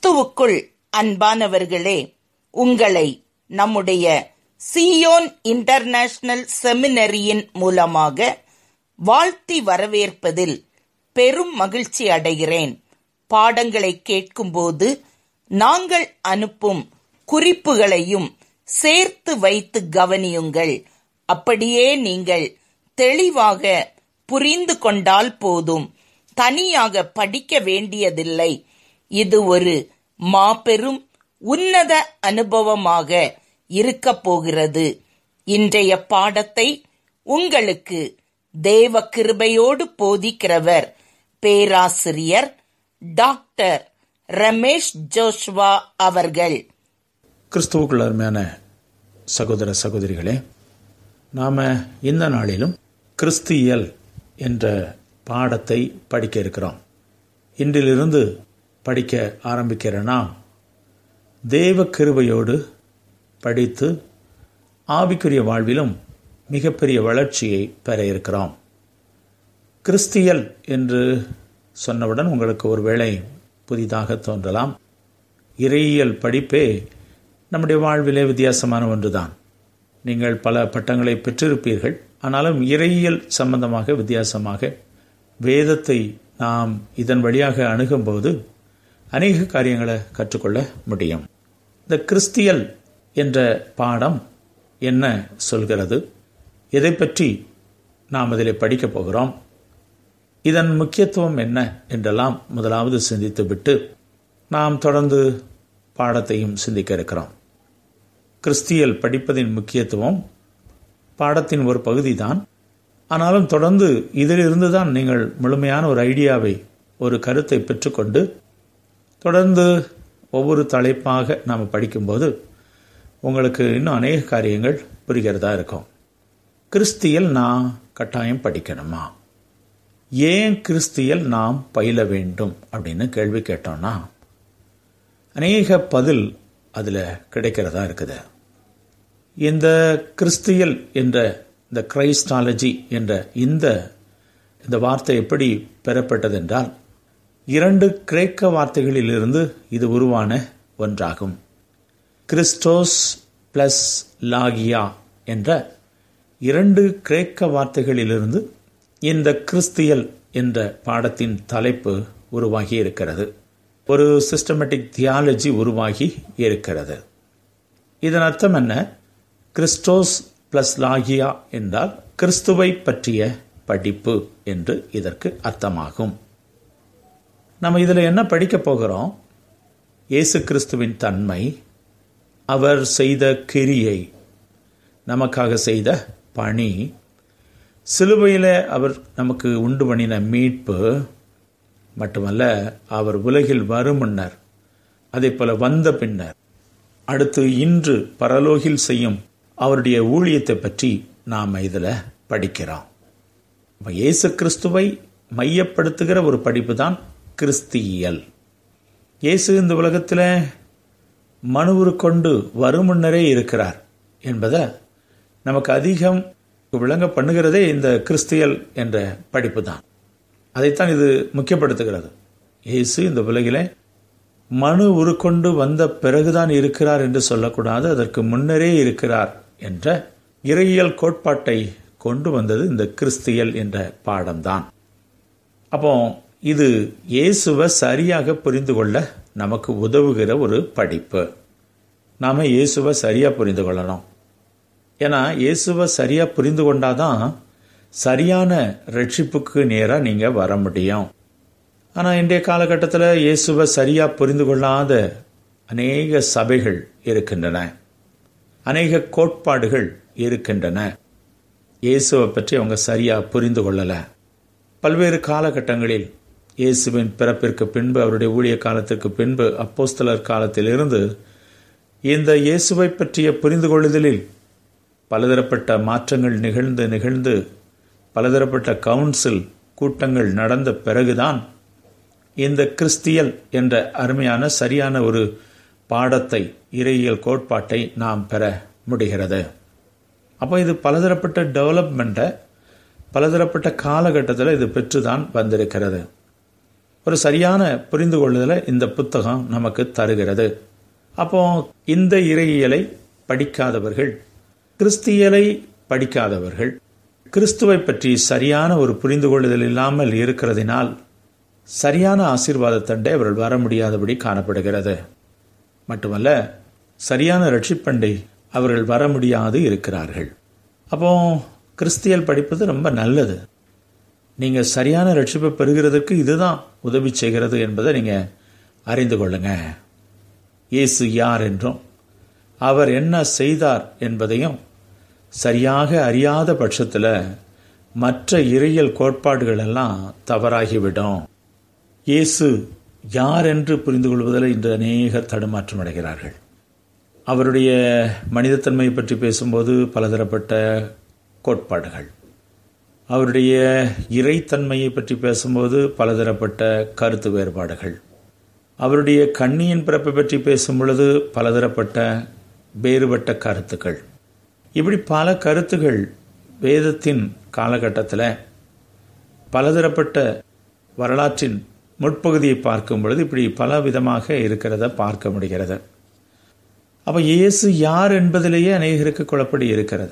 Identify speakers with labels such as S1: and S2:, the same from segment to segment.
S1: கிறிஸ்துவுக்குள் அன்பானவர்களே உங்களை நம்முடைய சியோன் இன்டர்நேஷனல் செமினரியின் மூலமாக வாழ்த்தி வரவேற்பதில் பெரும் மகிழ்ச்சி அடைகிறேன் பாடங்களை கேட்கும்போது நாங்கள் அனுப்பும் குறிப்புகளையும் சேர்த்து வைத்து கவனியுங்கள் அப்படியே நீங்கள் தெளிவாக புரிந்து கொண்டால் போதும் தனியாக படிக்க வேண்டியதில்லை இது ஒரு மாபெரும் உன்னத அனுபவமாக இருக்கப் போகிறது இன்றைய பாடத்தை உங்களுக்கு தேவ கிருபையோடு போதிக்கிறவர் பேராசிரியர் டாக்டர் ரமேஷ் ஜோஷ்வா அவர்கள்
S2: கிறிஸ்துவுக்குள் அருமையான சகோதர சகோதரிகளே நாம இந்த நாளிலும் கிறிஸ்தியல் என்ற பாடத்தை படிக்க இருக்கிறோம் இன்றிலிருந்து படிக்க ஆரம்பிக்கிற நாம் தேவ கிருபையோடு படித்து ஆவிக்குரிய வாழ்விலும் மிகப்பெரிய வளர்ச்சியை பெற இருக்கிறோம் கிறிஸ்தியல் என்று சொன்னவுடன் உங்களுக்கு ஒருவேளை புதிதாக தோன்றலாம் இறையியல் படிப்பே நம்முடைய வாழ்விலே வித்தியாசமான ஒன்றுதான் நீங்கள் பல பட்டங்களை பெற்றிருப்பீர்கள் ஆனாலும் இறையியல் சம்பந்தமாக வித்தியாசமாக வேதத்தை நாம் இதன் வழியாக அணுகும்போது அநேக காரியங்களை கற்றுக்கொள்ள முடியும் இந்த கிறிஸ்தியல் என்ற பாடம் என்ன சொல்கிறது எதை பற்றி நாம் அதில் படிக்கப் போகிறோம் இதன் முக்கியத்துவம் என்ன என்றெல்லாம் முதலாவது சிந்தித்துவிட்டு நாம் தொடர்ந்து பாடத்தையும் சிந்திக்க இருக்கிறோம் கிறிஸ்தியல் படிப்பதின் முக்கியத்துவம் பாடத்தின் ஒரு பகுதி தான் ஆனாலும் தொடர்ந்து இதிலிருந்து தான் நீங்கள் முழுமையான ஒரு ஐடியாவை ஒரு கருத்தை பெற்றுக்கொண்டு தொடர்ந்து ஒவ்வொரு தலைப்பாக நாம் படிக்கும்போது உங்களுக்கு இன்னும் அநேக காரியங்கள் புரிகிறதா இருக்கும் கிறிஸ்தியல் நான் கட்டாயம் படிக்கணுமா ஏன் கிறிஸ்தியல் நாம் பயில வேண்டும் அப்படின்னு கேள்வி கேட்டோம்னா அநேக பதில் அதில் கிடைக்கிறதா இருக்குது இந்த கிறிஸ்தியல் என்ற இந்த கிரைஸ்டாலஜி என்ற இந்த இந்த வார்த்தை எப்படி பெறப்பட்டது என்றால் இரண்டு கிரேக்க வார்த்தைகளிலிருந்து இது உருவான ஒன்றாகும் கிறிஸ்டோஸ் பிளஸ் லாகியா என்ற இரண்டு கிரேக்க வார்த்தைகளிலிருந்து இந்த கிறிஸ்தியல் என்ற பாடத்தின் தலைப்பு உருவாகி இருக்கிறது ஒரு சிஸ்டமேட்டிக் தியாலஜி உருவாகி இருக்கிறது இதன் அர்த்தம் என்ன கிறிஸ்டோஸ் பிளஸ் லாகியா என்றால் கிறிஸ்துவை பற்றிய படிப்பு என்று இதற்கு அர்த்தமாகும் நம்ம இதில் என்ன படிக்க போகிறோம் இயேசு கிறிஸ்துவின் தன்மை அவர் செய்த கிரியை நமக்காக செய்த பணி சிலுவையில் அவர் நமக்கு உண்டு பண்ணின மீட்பு மட்டுமல்ல அவர் உலகில் வரும் முன்னர் அதே போல வந்த பின்னர் அடுத்து இன்று பரலோகில் செய்யும் அவருடைய ஊழியத்தை பற்றி நாம் இதில் படிக்கிறோம் இயேசு கிறிஸ்துவை மையப்படுத்துகிற ஒரு படிப்பு தான் கிறிஸ்தியல் இயேசு இந்த உலகத்தில் மனுவுரு கொண்டு வரும் முன்னரே இருக்கிறார் என்பதை நமக்கு அதிகம் விளங்க பண்ணுகிறதே இந்த கிறிஸ்தியல் என்ற படிப்பு தான் அதைத்தான் இது முக்கியப்படுத்துகிறது இயேசு இந்த உலகிலே மனு உருக்கொண்டு வந்த பிறகுதான் இருக்கிறார் என்று சொல்லக்கூடாது அதற்கு முன்னரே இருக்கிறார் என்ற இறையியல் கோட்பாட்டை கொண்டு வந்தது இந்த கிறிஸ்தியல் என்ற பாடம்தான் அப்போ இது இயேசுவை சரியாக புரிந்து கொள்ள நமக்கு உதவுகிற ஒரு படிப்பு நாம இயேசுவை சரியா புரிந்து கொள்ளணும் ஏன்னா இயேசுவை சரியா புரிந்து கொண்டாதான் சரியான ரட்சிப்புக்கு நேராக நீங்க வர முடியும் ஆனால் இன்றைய காலகட்டத்தில் இயேசுவை சரியா புரிந்து கொள்ளாத அநேக சபைகள் இருக்கின்றன அநேக கோட்பாடுகள் இருக்கின்றன இயேசுவை பற்றி அவங்க சரியா புரிந்து கொள்ளல பல்வேறு காலகட்டங்களில் இயேசுவின் பிறப்பிற்கு பின்பு அவருடைய ஊழிய காலத்திற்கு பின்பு அப்போஸ்தலர் காலத்திலிருந்து இந்த இயேசுவை பற்றிய புரிந்து கொள்ளுதலில் பலதரப்பட்ட மாற்றங்கள் நிகழ்ந்து நிகழ்ந்து பலதரப்பட்ட கவுன்சில் கூட்டங்கள் நடந்த பிறகுதான் இந்த கிறிஸ்தியல் என்ற அருமையான சரியான ஒரு பாடத்தை இறையியல் கோட்பாட்டை நாம் பெற முடிகிறது அப்போ இது பலதரப்பட்ட டெவலப்மெண்ட்டை பலதரப்பட்ட காலகட்டத்தில் இது பெற்றுதான் வந்திருக்கிறது ஒரு சரியான புரிந்து கொள்ளுதலை இந்த புத்தகம் நமக்கு தருகிறது அப்போ இந்த இறையியலை படிக்காதவர்கள் கிறிஸ்தியலை படிக்காதவர்கள் கிறிஸ்துவை பற்றி சரியான ஒரு புரிந்து கொள்ளுதல் இல்லாமல் இருக்கிறதினால் சரியான ஆசீர்வாதத்தண்டை அவர்கள் வர முடியாதபடி காணப்படுகிறது மட்டுமல்ல சரியான ரட்சிப்பண்டை அவர்கள் வர முடியாது இருக்கிறார்கள் அப்போ கிறிஸ்தியல் படிப்பது ரொம்ப நல்லது நீங்க சரியான ரட்சிப்பை பெறுகிறதுக்கு இதுதான் உதவி செய்கிறது என்பதை நீங்க அறிந்து கொள்ளுங்க இயேசு யார் என்றும் அவர் என்ன செய்தார் என்பதையும் சரியாக அறியாத பட்சத்தில் மற்ற இறையியல் கோட்பாடுகள் எல்லாம் தவறாகிவிடும் இயேசு யார் என்று புரிந்து கொள்வதில் இன்று அநேகர் தடுமாற்றம் அடைகிறார்கள் அவருடைய மனிதத்தன்மையை பற்றி பேசும்போது பலதரப்பட்ட கோட்பாடுகள் அவருடைய இறைத்தன்மையை பற்றி பேசும்போது பலதரப்பட்ட கருத்து வேறுபாடுகள் அவருடைய கண்ணியின் பிறப்பை பற்றி பேசும் பொழுது பலதரப்பட்ட வேறுபட்ட கருத்துக்கள் இப்படி பல கருத்துகள் வேதத்தின் காலகட்டத்தில் பலதரப்பட்ட வரலாற்றின் முற்பகுதியை பார்க்கும் பொழுது இப்படி பல விதமாக இருக்கிறத பார்க்க முடிகிறது அப்ப இயேசு யார் என்பதிலேயே அநேகருக்கு குழப்படி இருக்கிறது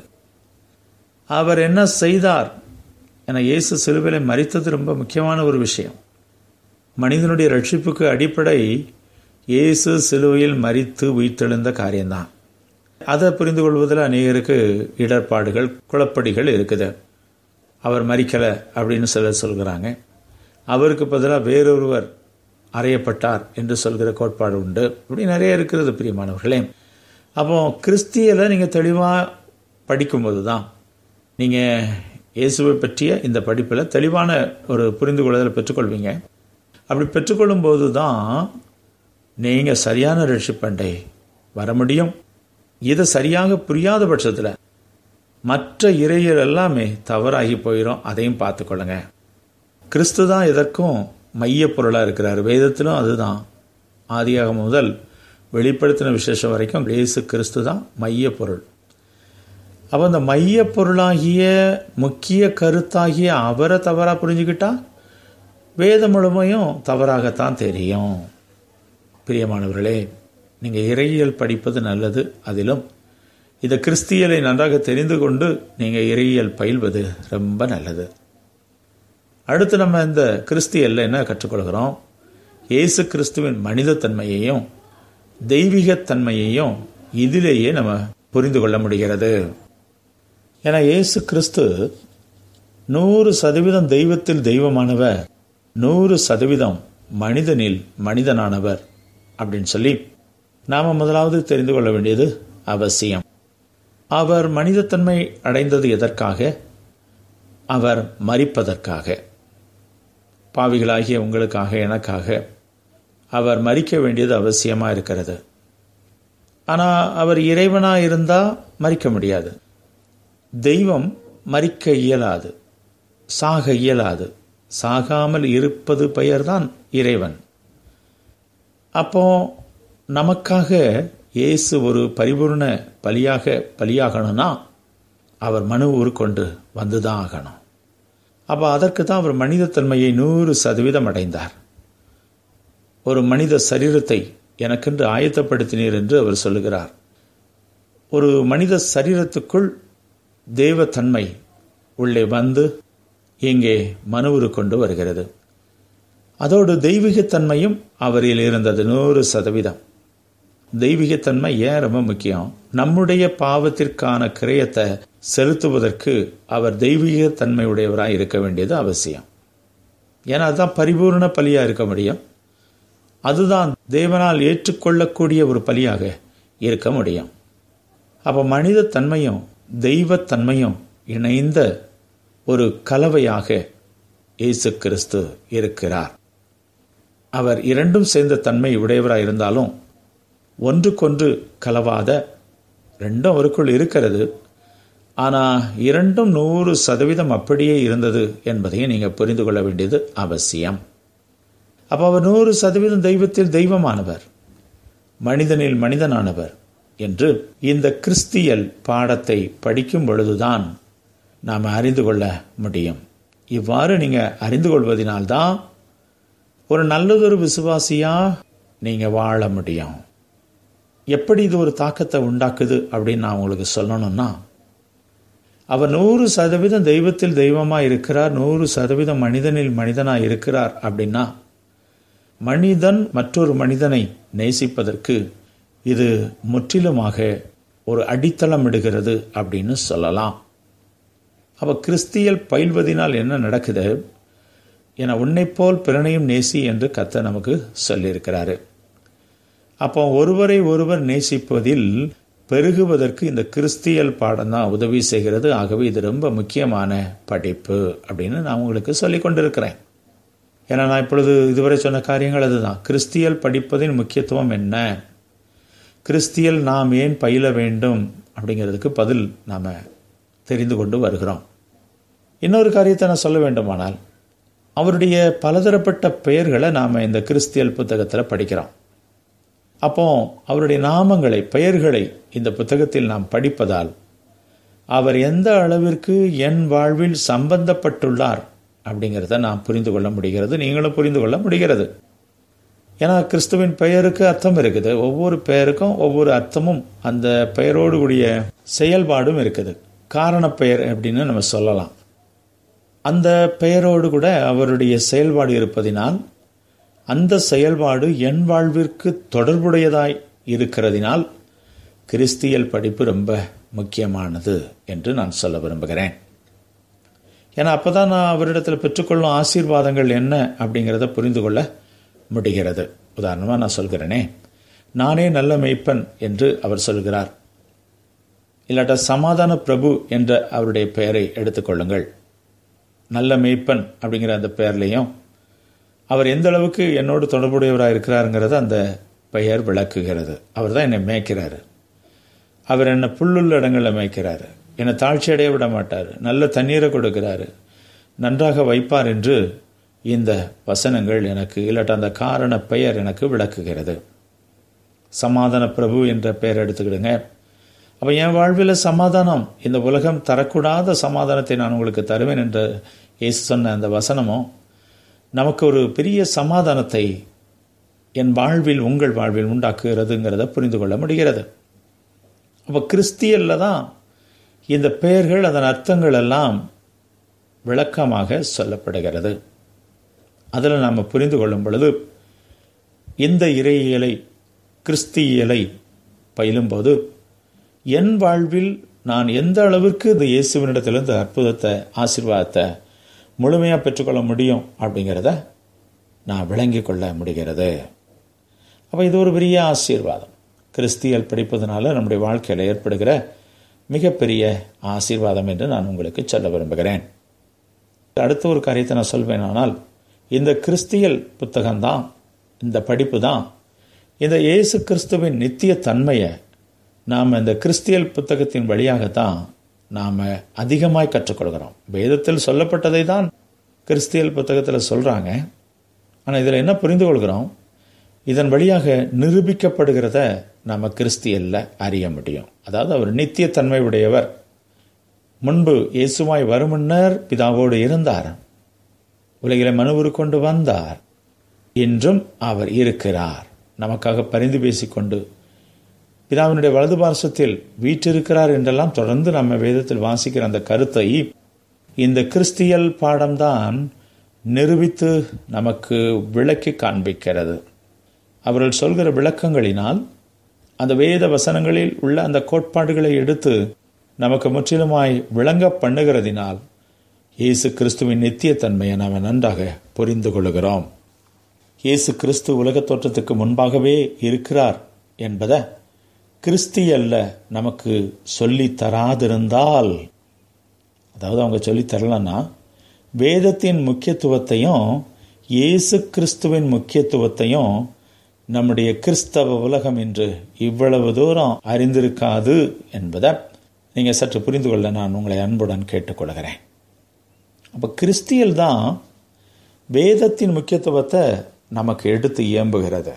S2: அவர் என்ன செய்தார் என இயேசு சிலுவையில மறித்தது ரொம்ப முக்கியமான ஒரு விஷயம் மனிதனுடைய ரட்சிப்புக்கு அடிப்படை இயேசு சிலுவையில் மறித்து உயிர்த்தெழுந்த காரியம்தான் அதை புரிந்து கொள்வதில் அநேகருக்கு இடர்பாடுகள் குழப்படிகள் இருக்குது அவர் மறிக்கலை அப்படின்னு சிலர் சொல்கிறாங்க அவருக்கு பதிலாக வேறொருவர் அறையப்பட்டார் என்று சொல்கிற கோட்பாடு உண்டு இப்படி நிறைய இருக்கிறது பிரியமானவர்களே அப்போ கிறிஸ்தியலை நீங்கள் தெளிவாக படிக்கும்போது தான் நீங்கள் இயேசுவை பற்றிய இந்த படிப்பில் தெளிவான ஒரு புரிந்து கொள்ளுதலை பெற்றுக்கொள்வீங்க அப்படி பெற்றுக்கொள்ளும் போது தான் நீங்கள் சரியான ரட்சிப்பண்டை வர முடியும் இதை சரியாக புரியாத பட்சத்தில் மற்ற இறையர் எல்லாமே தவறாகி போயிடும் அதையும் பார்த்துக்கொள்ளுங்க கிறிஸ்து தான் எதற்கும் மைய பொருளாக இருக்கிறார் வேதத்திலும் அதுதான் ஆதியாக முதல் வெளிப்படுத்தின விசேஷம் வரைக்கும் இயேசு கிறிஸ்து தான் மைய பொருள் அப்போ அந்த மைய பொருளாகிய முக்கிய கருத்தாகிய அவரை தவறாக புரிஞ்சுக்கிட்டா வேதம் முழுமையும் தவறாகத்தான் தெரியும் பிரியமானவர்களே நீங்கள் இறையியல் படிப்பது நல்லது அதிலும் இந்த கிறிஸ்தியலை நன்றாக தெரிந்து கொண்டு நீங்கள் இறையியல் பயில்வது ரொம்ப நல்லது அடுத்து நம்ம இந்த கிறிஸ்தியல்ல என்ன கற்றுக்கொள்கிறோம் இயேசு கிறிஸ்துவின் மனிதத்தன்மையையும் தெய்வீகத்தன்மையையும் இதிலேயே நம்ம புரிந்து கொள்ள முடிகிறது ஏன்னா இயேசு கிறிஸ்து நூறு சதவீதம் தெய்வத்தில் தெய்வமானவர் நூறு சதவீதம் மனிதனில் மனிதனானவர் அப்படின்னு சொல்லி நாம முதலாவது தெரிந்து கொள்ள வேண்டியது அவசியம் அவர் மனிதத்தன்மை அடைந்தது எதற்காக அவர் மறிப்பதற்காக பாவிகளாகிய உங்களுக்காக எனக்காக அவர் மறிக்க வேண்டியது அவசியமா இருக்கிறது ஆனா அவர் இறைவனா இருந்தா மறிக்க முடியாது தெய்வம் மறிக்க இயலாது சாக இயலாது சாகாமல் இருப்பது பெயர்தான் இறைவன் அப்போ நமக்காக இயேசு ஒரு பரிபூர்ண பலியாக பலியாகணும்னா அவர் மனு உருக்கொண்டு வந்துதான் ஆகணும் அப்போ அதற்கு தான் அவர் மனிதத்தன்மையை நூறு சதவீதம் அடைந்தார் ஒரு மனித சரீரத்தை எனக்கென்று ஆயத்தப்படுத்தினீர் என்று அவர் சொல்லுகிறார் ஒரு மனித சரீரத்துக்குள் தேவத்தன்மை உள்ளே வந்து இங்கே மனுவுரு கொண்டு வருகிறது அதோடு தெய்வீகத்தன்மையும் அவரில் இருந்தது நூறு சதவீதம் தெய்வீகத்தன்மை ஏன் ரொம்ப முக்கியம் நம்முடைய பாவத்திற்கான கிரயத்தை செலுத்துவதற்கு அவர் தெய்வீகத்தன்மை உடையவராக இருக்க வேண்டியது அவசியம் ஏன்னா அதுதான் பரிபூர்ண பலியாக இருக்க முடியும் அதுதான் தேவனால் ஏற்றுக்கொள்ளக்கூடிய ஒரு பலியாக இருக்க முடியும் அப்போ மனித தன்மையும் தெய்வத்தன்மையும் இணைந்த ஒரு கலவையாக இயேசு கிறிஸ்து இருக்கிறார் அவர் இரண்டும் சேர்ந்த தன்மை உடையவராக இருந்தாலும் ஒன்றுக்கொன்று கலவாத ரெண்டும் அவருக்குள் இருக்கிறது ஆனால் இரண்டும் நூறு சதவீதம் அப்படியே இருந்தது என்பதையும் நீங்கள் புரிந்து கொள்ள வேண்டியது அவசியம் அப்போ அவர் நூறு சதவீதம் தெய்வத்தில் தெய்வமானவர் மனிதனில் மனிதனானவர் என்று இந்த கிறிஸ்தியல் பாடத்தை படிக்கும் பொழுதுதான் நாம் அறிந்து கொள்ள முடியும் இவ்வாறு நீங்கள் அறிந்து கொள்வதனால்தான் ஒரு நல்லதொரு விசுவாசியா நீங்க வாழ முடியும் எப்படி இது ஒரு தாக்கத்தை உண்டாக்குது அப்படின்னு நான் உங்களுக்கு சொல்லணும்னா அவர் நூறு சதவீதம் தெய்வத்தில் தெய்வமா இருக்கிறார் நூறு சதவீதம் மனிதனில் மனிதனா இருக்கிறார் அப்படின்னா மனிதன் மற்றொரு மனிதனை நேசிப்பதற்கு இது முற்றிலுமாக ஒரு அடித்தளம் இடுகிறது அப்படின்னு சொல்லலாம் அப்ப கிறிஸ்தியல் பயில்வதினால் என்ன நடக்குது என உன்னைப் போல் பிறனையும் நேசி என்று கத்த நமக்கு சொல்லியிருக்கிறாரு அப்போ ஒருவரை ஒருவர் நேசிப்பதில் பெருகுவதற்கு இந்த கிறிஸ்தியல் பாடம் தான் உதவி செய்கிறது ஆகவே இது ரொம்ப முக்கியமான படிப்பு அப்படின்னு நான் உங்களுக்கு சொல்லிக் கொண்டிருக்கிறேன் ஏன்னா நான் இப்பொழுது இதுவரை சொன்ன காரியங்கள் அதுதான் கிறிஸ்தியல் படிப்பதின் முக்கியத்துவம் என்ன கிறிஸ்தியல் நாம் ஏன் பயில வேண்டும் அப்படிங்கிறதுக்கு பதில் நாம் தெரிந்து கொண்டு வருகிறோம் இன்னொரு காரியத்தை நான் சொல்ல வேண்டுமானால் அவருடைய பலதரப்பட்ட பெயர்களை நாம் இந்த கிறிஸ்தியல் புத்தகத்தில் படிக்கிறோம் அப்போ அவருடைய நாமங்களை பெயர்களை இந்த புத்தகத்தில் நாம் படிப்பதால் அவர் எந்த அளவிற்கு என் வாழ்வில் சம்பந்தப்பட்டுள்ளார் அப்படிங்கிறத நாம் புரிந்து கொள்ள முடிகிறது நீங்களும் புரிந்து கொள்ள முடிகிறது ஏன்னா கிறிஸ்துவின் பெயருக்கு அர்த்தம் இருக்குது ஒவ்வொரு பெயருக்கும் ஒவ்வொரு அர்த்தமும் அந்த பெயரோடு கூடிய செயல்பாடும் இருக்குது காரண பெயர் அப்படின்னு நம்ம சொல்லலாம் அந்த பெயரோடு கூட அவருடைய செயல்பாடு இருப்பதினால் அந்த செயல்பாடு என் வாழ்விற்கு தொடர்புடையதாய் இருக்கிறதினால் கிறிஸ்தியல் படிப்பு ரொம்ப முக்கியமானது என்று நான் சொல்ல விரும்புகிறேன் ஏன்னா அப்பதான் நான் அவரிடத்தில் பெற்றுக்கொள்ளும் ஆசீர்வாதங்கள் என்ன அப்படிங்கிறத புரிந்து கொள்ள முடிகிறது உதாரணமாக நான் சொல்கிறேனே நானே நல்ல மெய்ப்பன் என்று அவர் சொல்கிறார் இல்லாட்ட சமாதான பிரபு என்ற அவருடைய பெயரை எடுத்துக்கொள்ளுங்கள் நல்ல மெய்ப்பன் அப்படிங்கிற அந்த பெயர்லையும் அவர் எந்த அளவுக்கு என்னோடு தொடர்புடையவராக இருக்கிறாருங்கிறத அந்த பெயர் விளக்குகிறது அவர் தான் என்னை மேய்க்கிறாரு அவர் என்னை புல்லுள்ள இடங்களில் மேய்க்கிறாரு என்னை தாழ்ச்சி அடைய விட மாட்டார் நல்ல தண்ணீரை கொடுக்கிறாரு நன்றாக வைப்பார் என்று இந்த வசனங்கள் எனக்கு இல்லாட்ட அந்த காரண பெயர் எனக்கு விளக்குகிறது சமாதான பிரபு என்ற பெயர் எடுத்துக்கிடுங்க அப்போ என் வாழ்வில் சமாதானம் இந்த உலகம் தரக்கூடாத சமாதானத்தை நான் உங்களுக்கு தருவேன் என்று இயேசு சொன்ன அந்த வசனமும் நமக்கு ஒரு பெரிய சமாதானத்தை என் வாழ்வில் உங்கள் வாழ்வில் உண்டாக்குகிறதுங்கிறத புரிந்து கொள்ள முடிகிறது அப்போ கிறிஸ்தியல்ல தான் இந்த பெயர்கள் அதன் அர்த்தங்கள் எல்லாம் விளக்கமாக சொல்லப்படுகிறது அதில் நாம் புரிந்து கொள்ளும் பொழுது இந்த இறையியலை கிறிஸ்தியலை பயிலும்போது என் வாழ்வில் நான் எந்த அளவிற்கு இந்த இயேசுவனிடத்திலிருந்து அற்புதத்தை ஆசீர்வாதத்தை முழுமையாக பெற்றுக்கொள்ள முடியும் அப்படிங்கிறத நான் விளங்கி கொள்ள முடிகிறது அப்போ இது ஒரு பெரிய ஆசீர்வாதம் கிறிஸ்தியல் படிப்பதனால நம்முடைய வாழ்க்கையில் ஏற்படுகிற மிகப்பெரிய ஆசீர்வாதம் என்று நான் உங்களுக்கு சொல்ல விரும்புகிறேன் அடுத்த ஒரு காரியத்தை நான் சொல்வேன் ஆனால் இந்த கிறிஸ்தியல் புத்தகம்தான் இந்த படிப்பு தான் இந்த இயேசு கிறிஸ்துவின் நித்திய தன்மையை நாம் இந்த கிறிஸ்தியல் புத்தகத்தின் வழியாகத்தான் நாம் அதிகமாய் கற்றுக்கொள்கிறோம் வேதத்தில் சொல்லப்பட்டதை தான் கிறிஸ்தியல் புத்தகத்தில் சொல்கிறாங்க ஆனால் இதில் என்ன புரிந்து கொள்கிறோம் இதன் வழியாக நிரூபிக்கப்படுகிறத நம்ம கிறிஸ்தியல்ல அறிய முடியும் அதாவது அவர் நித்தியத்தன்மை உடையவர் முன்பு இயேசுவாய் வரும் முன்னர் பிதாவோடு இருந்தார் உலகில மனுவுரு கொண்டு வந்தார் என்றும் அவர் இருக்கிறார் நமக்காக பரிந்து பேசிக்கொண்டு பிதாவினுடைய வலது பார்சத்தில் வீற்றிருக்கிறார் என்றெல்லாம் தொடர்ந்து நம்ம வேதத்தில் வாசிக்கிற அந்த கருத்தை இந்த கிறிஸ்தியல் பாடம்தான் நிரூபித்து நமக்கு விளக்கி காண்பிக்கிறது அவர்கள் சொல்கிற விளக்கங்களினால் அந்த வேத வசனங்களில் உள்ள அந்த கோட்பாடுகளை எடுத்து நமக்கு முற்றிலுமாய் விளங்க பண்ணுகிறதினால் இயேசு கிறிஸ்துவின் நித்தியத்தன்மையை நாம் நன்றாக புரிந்து கொள்கிறோம் இயேசு கிறிஸ்து உலகத் தோற்றத்துக்கு முன்பாகவே இருக்கிறார் என்பதை கிறிஸ்தியல்ல நமக்கு சொல்லி தராதிருந்தால் அதாவது அவங்க சொல்லி தரலன்னா வேதத்தின் முக்கியத்துவத்தையும் இயேசு கிறிஸ்துவின் முக்கியத்துவத்தையும் நம்முடைய கிறிஸ்தவ உலகம் இன்று இவ்வளவு தூரம் அறிந்திருக்காது என்பதை நீங்கள் சற்று புரிந்து கொள்ள நான் உங்களை அன்புடன் கேட்டுக்கொள்கிறேன் அப்போ கிறிஸ்தியல் தான் வேதத்தின் முக்கியத்துவத்தை நமக்கு எடுத்து இயம்புகிறது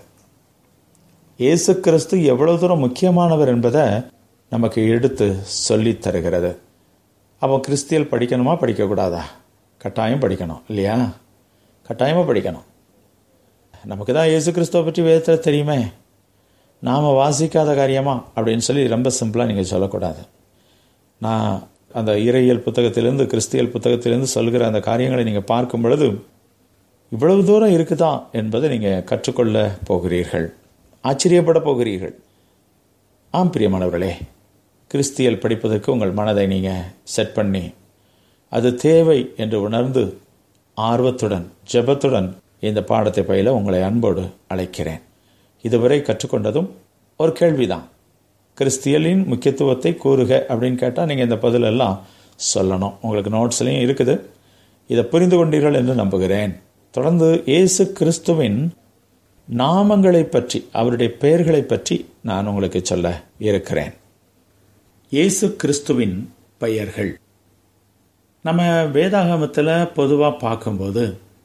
S2: இயேசு கிறிஸ்து எவ்வளவு தூரம் முக்கியமானவர் என்பதை நமக்கு எடுத்து சொல்லித் தருகிறது அப்போ கிறிஸ்தியல் படிக்கணுமா படிக்கக்கூடாதா கட்டாயம் படிக்கணும் இல்லையா கட்டாயமாக படிக்கணும் நமக்கு தான் இயேசு கிறிஸ்துவ பற்றி வேதத்தில் தெரியுமே நாம் வாசிக்காத காரியமா அப்படின்னு சொல்லி ரொம்ப சிம்பிளாக நீங்கள் சொல்லக்கூடாது நான் அந்த இறையியல் புத்தகத்திலிருந்து கிறிஸ்தியல் புத்தகத்திலிருந்து சொல்கிற அந்த காரியங்களை நீங்கள் பார்க்கும் பொழுது இவ்வளவு தூரம் இருக்குதா என்பதை நீங்கள் கற்றுக்கொள்ள போகிறீர்கள் ஆச்சரியப்பட போகிறீர்கள் ஆம் பிரியமானவர்களே கிறிஸ்தியல் படிப்பதற்கு உங்கள் மனதை நீங்கள் செட் பண்ணி அது தேவை என்று உணர்ந்து ஆர்வத்துடன் ஜெபத்துடன் இந்த பாடத்தை பயில உங்களை அன்போடு அழைக்கிறேன் இதுவரை கற்றுக்கொண்டதும் ஒரு கேள்விதான் கிறிஸ்தியலின் முக்கியத்துவத்தை கூறுக அப்படின்னு கேட்டால் நீங்கள் இந்த பதிலெல்லாம் சொல்லணும் உங்களுக்கு நோட்ஸ்லையும் இருக்குது இதை புரிந்து கொண்டீர்கள் என்று நம்புகிறேன் தொடர்ந்து இயேசு கிறிஸ்துவின் நாமங்களை பற்றி அவருடைய பெயர்களை பற்றி நான் உங்களுக்கு சொல்ல இருக்கிறேன் இயேசு கிறிஸ்துவின் பெயர்கள் நம்ம வேதாகமத்தில் பொதுவாக பார்க்கும்போது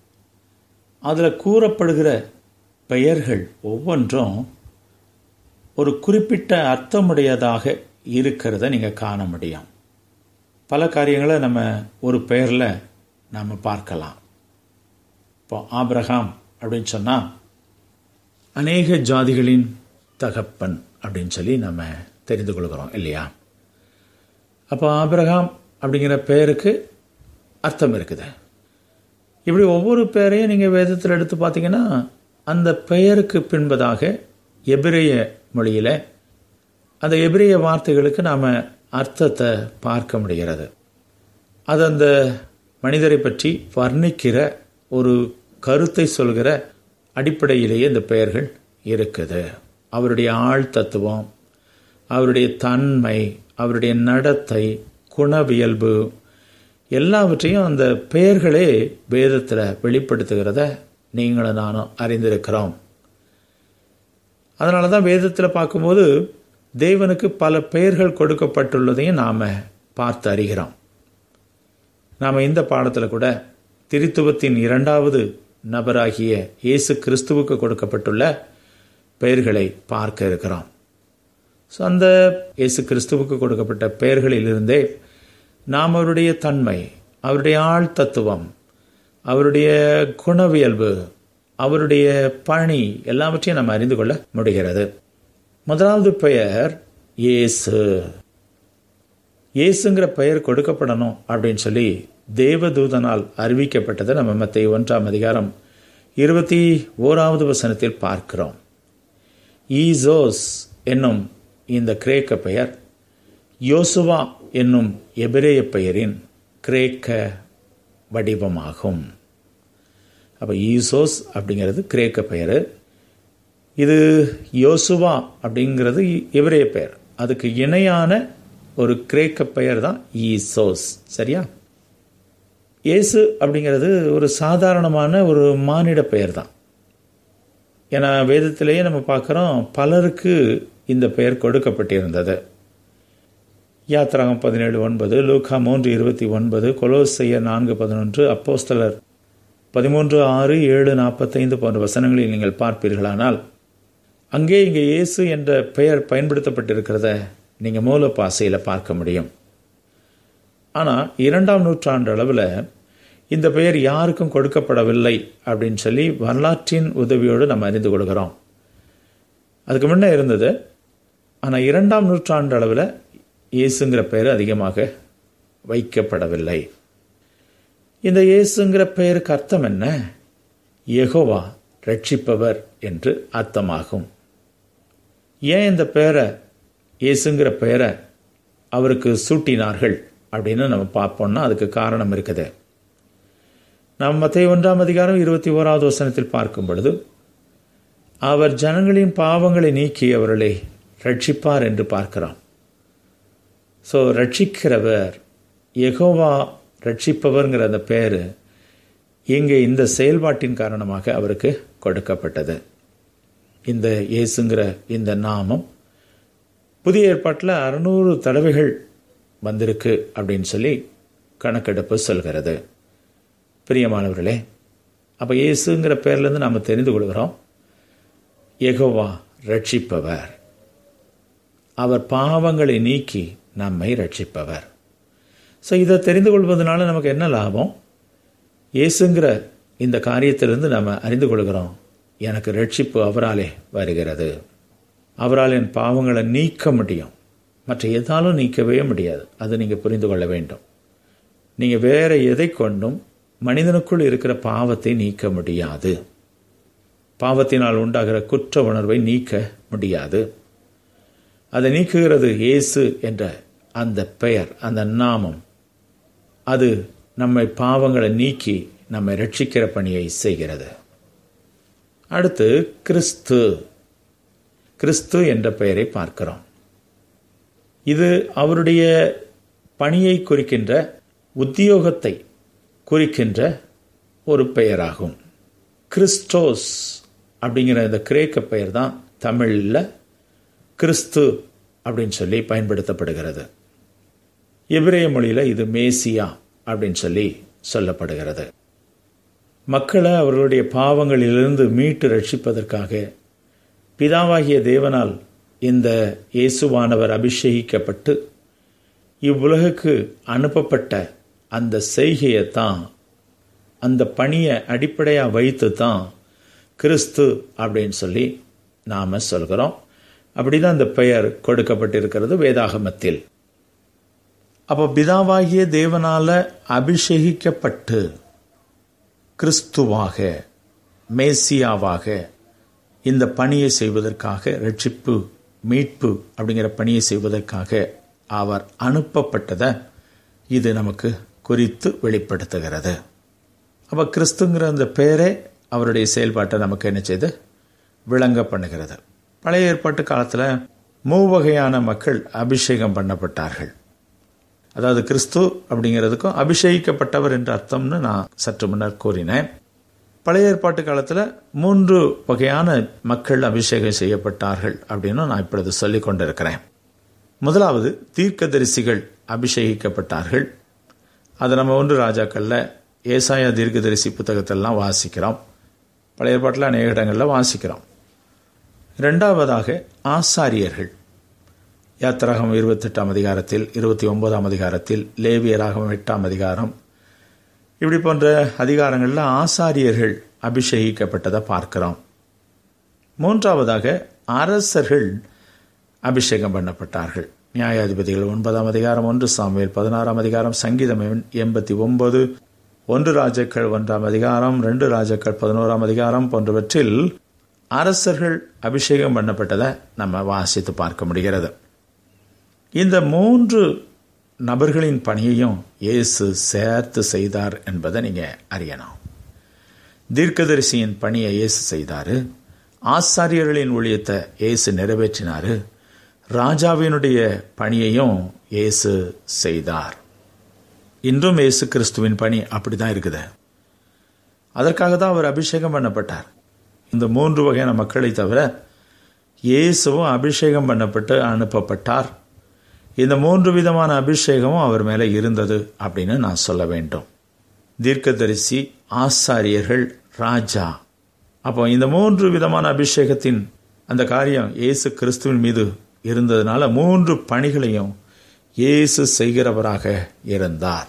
S2: அதில் கூறப்படுகிற பெயர்கள் ஒவ்வொன்றும் ஒரு குறிப்பிட்ட அர்த்தமுடையதாக இருக்கிறத நீங்கள் காண முடியும் பல காரியங்களை நம்ம ஒரு பெயரில் நாம் பார்க்கலாம் இப்போ ஆபிரகாம் அப்படின்னு சொன்னால் அநேக ஜாதிகளின் தகப்பன் அப்படின்னு சொல்லி நம்ம தெரிந்து கொள்கிறோம் இல்லையா அப்போ ஆபிரகாம் அப்படிங்கிற பெயருக்கு அர்த்தம் இருக்குது இப்படி ஒவ்வொரு பெயரையும் நீங்கள் வேதத்தில் எடுத்து பார்த்தீங்கன்னா அந்த பெயருக்கு பின்பதாக எபிரேய மொழியில் அந்த எபிரேய வார்த்தைகளுக்கு நாம் அர்த்தத்தை பார்க்க முடிகிறது அது அந்த மனிதரை பற்றி வர்ணிக்கிற ஒரு கருத்தை சொல்கிற அடிப்படையிலேயே இந்த பெயர்கள் இருக்குது அவருடைய ஆழ் தத்துவம் அவருடைய தன்மை அவருடைய நடத்தை குணவியல்பு எல்லாவற்றையும் அந்த பெயர்களே வேதத்தில் வெளிப்படுத்துகிறத நீங்களும் நானும் அறிந்திருக்கிறோம் அதனால தான் வேதத்தில் பார்க்கும்போது தேவனுக்கு பல பெயர்கள் கொடுக்கப்பட்டுள்ளதையும் நாம் பார்த்து அறிகிறோம் நாம் இந்த பாடத்தில் கூட திருத்துவத்தின் இரண்டாவது நபராகிய இயேசு கிறிஸ்துவுக்கு கொடுக்கப்பட்டுள்ள பெயர்களை பார்க்க இருக்கிறோம் ஸோ அந்த இயேசு கிறிஸ்துவுக்கு கொடுக்கப்பட்ட பெயர்களிலிருந்தே நாம் அவருடைய தன்மை அவருடைய ஆழ் தத்துவம் அவருடைய குணவியல்பு அவருடைய பணி எல்லாவற்றையும் நம்ம அறிந்து கொள்ள முடிகிறது முதலாவது பெயர் இயேசு இயேசுங்கிற பெயர் கொடுக்கப்படணும் அப்படின்னு சொல்லி தேவதூதனால் அறிவிக்கப்பட்டதை நம்ம மத்திய ஒன்றாம் அதிகாரம் இருபத்தி ஓராவது வசனத்தில் பார்க்கிறோம் ஈசோஸ் என்னும் இந்த கிரேக்க பெயர் யோசுவா என்னும் எபிரேய பெயரின் கிரேக்க வடிவமாகும் அப்போ ஈசோஸ் அப்படிங்கிறது கிரேக்க பெயர் இது யோசுவா அப்படிங்கிறது எபிரேய பெயர் அதுக்கு இணையான ஒரு கிரேக்க பெயர் தான் ஈசோஸ் சரியா இயேசு அப்படிங்கிறது ஒரு சாதாரணமான ஒரு மானிட பெயர் தான் ஏன்னா வேதத்திலேயே நம்ம பார்க்குறோம் பலருக்கு இந்த பெயர் கொடுக்கப்பட்டிருந்தது யாத்திராகம் பதினேழு ஒன்பது லூகா மூன்று இருபத்தி ஒன்பது கொலோசையர் நான்கு பதினொன்று அப்போஸ்தலர் பதிமூன்று ஆறு ஏழு நாற்பத்தைந்து போன்ற வசனங்களில் நீங்கள் பார்ப்பீர்களானால் அங்கே இங்கே இயேசு என்ற பெயர் பயன்படுத்தப்பட்டிருக்கிறத நீங்கள் மூல பாசையில் பார்க்க முடியும் ஆனால் இரண்டாம் நூற்றாண்டு அளவில் இந்த பெயர் யாருக்கும் கொடுக்கப்படவில்லை அப்படின்னு சொல்லி வரலாற்றின் உதவியோடு நம்ம அறிந்து கொடுக்குறோம் அதுக்கு முன்னே இருந்தது ஆனால் இரண்டாம் நூற்றாண்டு அளவில் இயேசுங்கிற பெயர் அதிகமாக வைக்கப்படவில்லை இந்த இயேசுங்கிற பெயருக்கு அர்த்தம் என்ன எகோவா ரட்சிப்பவர் என்று அர்த்தமாகும் ஏன் இந்த பெயரை இயேசுங்கிற பெயரை அவருக்கு சூட்டினார்கள் அப்படின்னு நம்ம பார்ப்போம்னா அதுக்கு காரணம் இருக்குது நாம் மத்திய ஒன்றாம் அதிகாரம் இருபத்தி ஓராவது வசனத்தில் பார்க்கும் பொழுது அவர் ஜனங்களின் பாவங்களை நீக்கி அவர்களை ரட்சிப்பார் என்று பார்க்கிறோம் ஸோ ரட்சிக்கிறவர் எகோவா ரட்சிப்பவர்ங்கிற அந்த பேர் இங்கே இந்த செயல்பாட்டின் காரணமாக அவருக்கு கொடுக்கப்பட்டது இந்த இயேசுங்கிற இந்த நாமம் புதிய ஏற்பாட்டில் அறுநூறு தடவைகள் வந்திருக்கு அப்படின்னு சொல்லி கணக்கெடுப்பு சொல்கிறது பிரியமானவர்களே அப்போ இயேசுங்கிற பேர்லேருந்து நாம் தெரிந்து கொள்கிறோம் எகோவா ரட்சிப்பவர் அவர் பாவங்களை நீக்கி நம்மை ரட்சிப்பவர் ஸோ இதை தெரிந்து கொள்வதனால நமக்கு என்ன லாபம் இயேசுங்கிற இந்த காரியத்திலிருந்து நம்ம அறிந்து கொள்கிறோம் எனக்கு ரட்சிப்பு அவராலே வருகிறது அவரால் என் பாவங்களை நீக்க முடியும் மற்ற எதாலும் நீக்கவே முடியாது அதை நீங்கள் புரிந்து கொள்ள வேண்டும் நீங்கள் வேற எதை கொண்டும் மனிதனுக்குள் இருக்கிற பாவத்தை நீக்க முடியாது பாவத்தினால் உண்டாகிற குற்ற உணர்வை நீக்க முடியாது அதை நீக்குகிறது இயேசு என்ற அந்த பெயர் அந்த நாமம் அது நம்மை பாவங்களை நீக்கி நம்மை ரட்சிக்கிற பணியை செய்கிறது அடுத்து கிறிஸ்து கிறிஸ்து என்ற பெயரை பார்க்கிறோம் இது அவருடைய பணியை குறிக்கின்ற உத்தியோகத்தை குறிக்கின்ற ஒரு பெயராகும் கிறிஸ்டோஸ் அப்படிங்கிற இந்த கிரேக்க பெயர் தான் தமிழில் கிறிஸ்து அப்படின்னு சொல்லி பயன்படுத்தப்படுகிறது எபிரேய மொழியில் இது மேசியா அப்படின்னு சொல்லி சொல்லப்படுகிறது மக்களை அவர்களுடைய பாவங்களிலிருந்து மீட்டு ரட்சிப்பதற்காக பிதாவாகிய தேவனால் இந்த இயேசுவானவர் அபிஷேகிக்கப்பட்டு இவ்வுலகுக்கு அனுப்பப்பட்ட அந்த செய்கையை தான் அந்த பணியை அடிப்படையாக வைத்து தான் கிறிஸ்து அப்படின்னு சொல்லி நாம் சொல்கிறோம் அப்படிதான் அந்த பெயர் கொடுக்கப்பட்டிருக்கிறது வேதாகமத்தில் அப்போ பிதாவாகிய தேவனால அபிஷேகிக்கப்பட்டு கிறிஸ்துவாக மேசியாவாக இந்த பணியை செய்வதற்காக ரட்சிப்பு மீட்பு அப்படிங்கிற பணியை செய்வதற்காக அவர் அனுப்பப்பட்டதை இது நமக்கு குறித்து வெளிப்படுத்துகிறது அப்போ கிறிஸ்துங்கிற அந்த பெயரே அவருடைய செயல்பாட்டை நமக்கு என்ன செய்து விளங்க பண்ணுகிறது பழைய ஏற்பாட்டு காலத்தில் மூவகையான மக்கள் அபிஷேகம் பண்ணப்பட்டார்கள் அதாவது கிறிஸ்து அப்படிங்கிறதுக்கும் அபிஷேகிக்கப்பட்டவர் என்ற அர்த்தம்னு நான் சற்று முன்னர் கூறினேன் பழைய ஏற்பாட்டு காலத்தில் மூன்று வகையான மக்கள் அபிஷேகம் செய்யப்பட்டார்கள் அப்படின்னு நான் இப்பொழுது சொல்லிக் கொண்டிருக்கிறேன் முதலாவது தீர்க்கதரிசிகள் அபிஷேகிக்கப்பட்டார்கள் அதை நம்ம ஒன்று ராஜாக்களில் ஏசாயா தீர்க்கதரிசி புத்தகத்திலலாம் வாசிக்கிறோம் பழைய ஏற்பாட்டில் அநேக இடங்களில் வாசிக்கிறோம் இரண்டாவதாக ஆசாரியர்கள் யாத்திராகம் இருபத்தெட்டாம் அதிகாரத்தில் இருபத்தி ஒன்பதாம் அதிகாரத்தில் லேவியராகம் எட்டாம் அதிகாரம் இப்படி போன்ற அதிகாரங்களில் ஆசாரியர்கள் அபிஷேகிக்கப்பட்டதை பார்க்கிறோம் மூன்றாவதாக அரசர்கள் அபிஷேகம் பண்ணப்பட்டார்கள் நியாயாதிபதிகள் ஒன்பதாம் அதிகாரம் ஒன்று சாமுவேல் பதினாறாம் அதிகாரம் சங்கீதம் எண்பத்தி ஒன்பது ஒன்று ராஜாக்கள் ஒன்றாம் அதிகாரம் ரெண்டு ராஜாக்கள் பதினோராம் அதிகாரம் போன்றவற்றில் அரசர்கள் அபிஷேகம் பண்ணப்பட்டதை நம்ம வாசித்து பார்க்க முடிகிறது இந்த மூன்று நபர்களின் பணியையும் இயேசு சேர்த்து செய்தார் என்பதை நீங்கள் அறியணும் தீர்க்கதரிசியின் பணியை இயேசு செய்தார் ஆசாரியர்களின் ஊழியத்தை இயேசு நிறைவேற்றினார் ராஜாவினுடைய பணியையும் இயேசு செய்தார் இன்றும் இயேசு கிறிஸ்துவின் பணி அப்படி தான் இருக்குது அதற்காக தான் அவர் அபிஷேகம் பண்ணப்பட்டார் இந்த மூன்று வகையான மக்களை தவிர இயேசுவும் அபிஷேகம் பண்ணப்பட்டு அனுப்பப்பட்டார் இந்த மூன்று விதமான அபிஷேகமும் அவர் மேலே இருந்தது அப்படின்னு நான் சொல்ல வேண்டும் தீர்க்கதரிசி ஆசாரியர்கள் ராஜா அப்போ இந்த மூன்று விதமான அபிஷேகத்தின் அந்த காரியம் இயேசு கிறிஸ்துவின் மீது இருந்ததுனால மூன்று பணிகளையும் இயேசு செய்கிறவராக இருந்தார்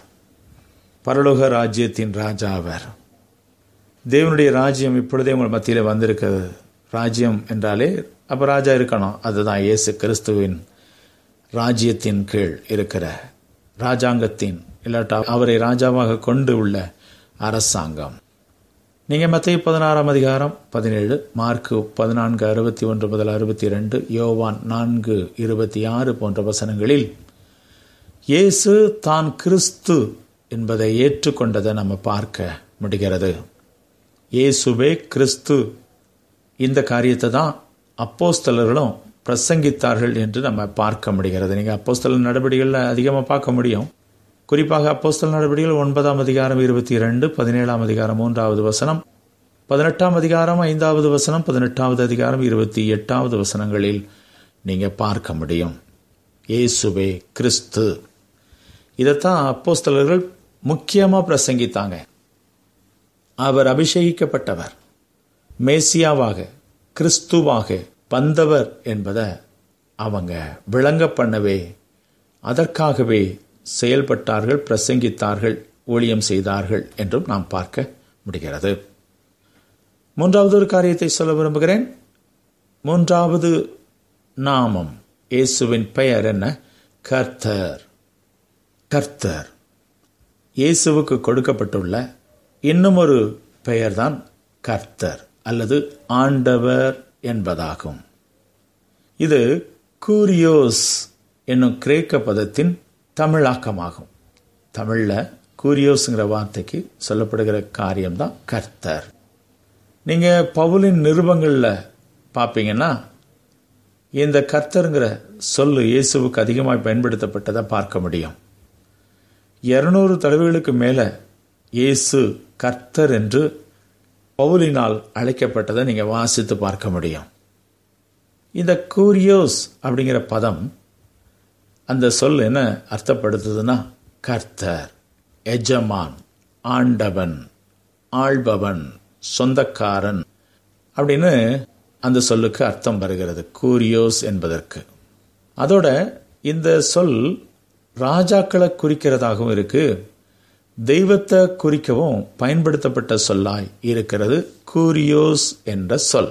S2: பரலோக ராஜ்யத்தின் ராஜா அவர் தேவனுடைய ராஜ்யம் இப்பொழுதே உங்கள் மத்தியில் வந்திருக்கிறது ராஜ்யம் என்றாலே அப்போ ராஜா இருக்கணும் அதுதான் இயேசு கிறிஸ்துவின் ராஜ்யத்தின் கீழ் இருக்கிற ராஜாங்கத்தின் இல்லாட்டா அவரை ராஜாவாக கொண்டு உள்ள அரசாங்கம் நீங்கள் மத்திய பதினாறாம் அதிகாரம் பதினேழு மார்க்கு பதினான்கு அறுபத்தி ஒன்று முதல் அறுபத்தி ரெண்டு யோவான் நான்கு இருபத்தி ஆறு போன்ற வசனங்களில் இயேசு தான் கிறிஸ்து என்பதை ஏற்றுக்கொண்டதை நம்ம பார்க்க முடிகிறது இயேசுவே கிறிஸ்து இந்த காரியத்தை தான் அப்போஸ்தலர்களும் பிரசங்கித்தார்கள் என்று நம்ம பார்க்க முடிகிறது நீங்கள் அப்போஸ்தல நடவடிக்கைகளில் அதிகமாக பார்க்க முடியும் குறிப்பாக அப்போஸ்தல நடவடிக்கைகள் ஒன்பதாம் அதிகாரம் இருபத்தி ரெண்டு பதினேழாம் அதிகாரம் மூன்றாவது வசனம் பதினெட்டாம் அதிகாரம் ஐந்தாவது வசனம் பதினெட்டாவது அதிகாரம் இருபத்தி எட்டாவது வசனங்களில் நீங்கள் பார்க்க முடியும் இயேசுவே கிறிஸ்து இதைத்தான் அப்போஸ்தலர்கள் முக்கியமாக பிரசங்கித்தாங்க அவர் அபிஷேகிக்கப்பட்டவர் மேசியாவாக கிறிஸ்துவாக வந்தவர் என்பதை அவங்க விளங்க பண்ணவே அதற்காகவே செயல்பட்டார்கள் பிரசங்கித்தார்கள் ஊழியம் செய்தார்கள் என்றும் நாம் பார்க்க முடிகிறது மூன்றாவது ஒரு காரியத்தை சொல்ல விரும்புகிறேன் மூன்றாவது நாமம் இயேசுவின் பெயர் என்ன கர்த்தர் கர்த்தர் இயேசுவுக்கு கொடுக்கப்பட்டுள்ள இன்னும் ஒரு பெயர்தான் கர்த்தர் அல்லது ஆண்டவர் என்பதாகும் இது கூரியோஸ் என்னும் கிரேக்க பதத்தின் தமிழாக்கமாகும் தமிழில் கூரியோஸுங்கிற வார்த்தைக்கு சொல்லப்படுகிற காரியம்தான் கர்த்தர் நீங்கள் பவுலின் நிருபங்களில் பார்ப்பீங்கன்னா இந்த கர்த்தருங்கிற சொல்லு இயேசுவுக்கு அதிகமாக பயன்படுத்தப்பட்டதை பார்க்க முடியும் இருநூறு தடவைகளுக்கு மேலே இயேசு கர்த்தர் என்று பவுலினால் அழைக்கப்பட்டதை நீங்கள் வாசித்து பார்க்க முடியும் இந்த கூரியோஸ் அப்படிங்கிற பதம் அந்த சொல் என்ன அர்த்தப்படுத்துதுன்னா கர்த்தர் எஜமான் ஆண்டவன் ஆள்பவன் சொந்தக்காரன் அப்படின்னு அந்த சொல்லுக்கு அர்த்தம் வருகிறது கூரியோஸ் என்பதற்கு அதோட இந்த சொல் ராஜாக்களை குறிக்கிறதாகவும் இருக்கு தெய்வத்தை குறிக்கவும் பயன்படுத்தப்பட்ட சொல்லாய் இருக்கிறது கூரியோஸ் என்ற சொல்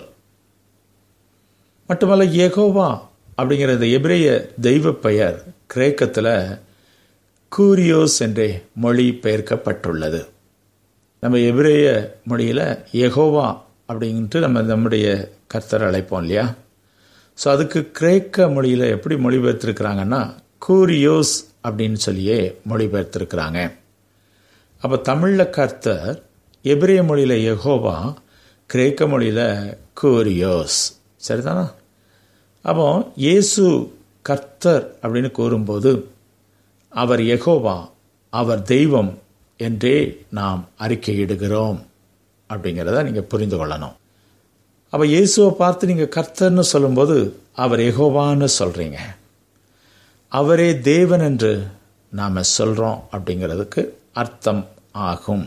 S2: மட்டுமல்ல ஏகோவா அப்படிங்கிற இந்த எபிரேய தெய்வ பெயர் கிரேக்கத்தில் கூரியோஸ் என்றே மொழி பெயர்க்கப்பட்டுள்ளது நம்ம எபிரேய மொழியில் எகோவா அப்படின்ட்டு நம்ம நம்முடைய கர்த்தர் அழைப்போம் இல்லையா ஸோ அதுக்கு கிரேக்க மொழியில் எப்படி மொழிபெயர்த்திருக்கிறாங்கன்னா கூரியோஸ் அப்படின்னு சொல்லியே மொழிபெயர்த்திருக்கிறாங்க அப்போ தமிழில் கர்த்தர் எபிரேய மொழியில் எகோவா கிரேக்க மொழியில் கூரியோஸ் சரிதானா அப்போ இயேசு கர்த்தர் அப்படின்னு கூறும்போது அவர் எகோவா அவர் தெய்வம் என்றே நாம் அறிக்கையிடுகிறோம் அப்படிங்கிறத நீங்கள் புரிந்து கொள்ளணும் அப்போ இயேசுவை பார்த்து நீங்கள் கர்த்தர்னு சொல்லும்போது அவர் எகோவான்னு சொல்கிறீங்க அவரே தேவன் என்று நாம் சொல்கிறோம் அப்படிங்கிறதுக்கு அர்த்தம் ஆகும்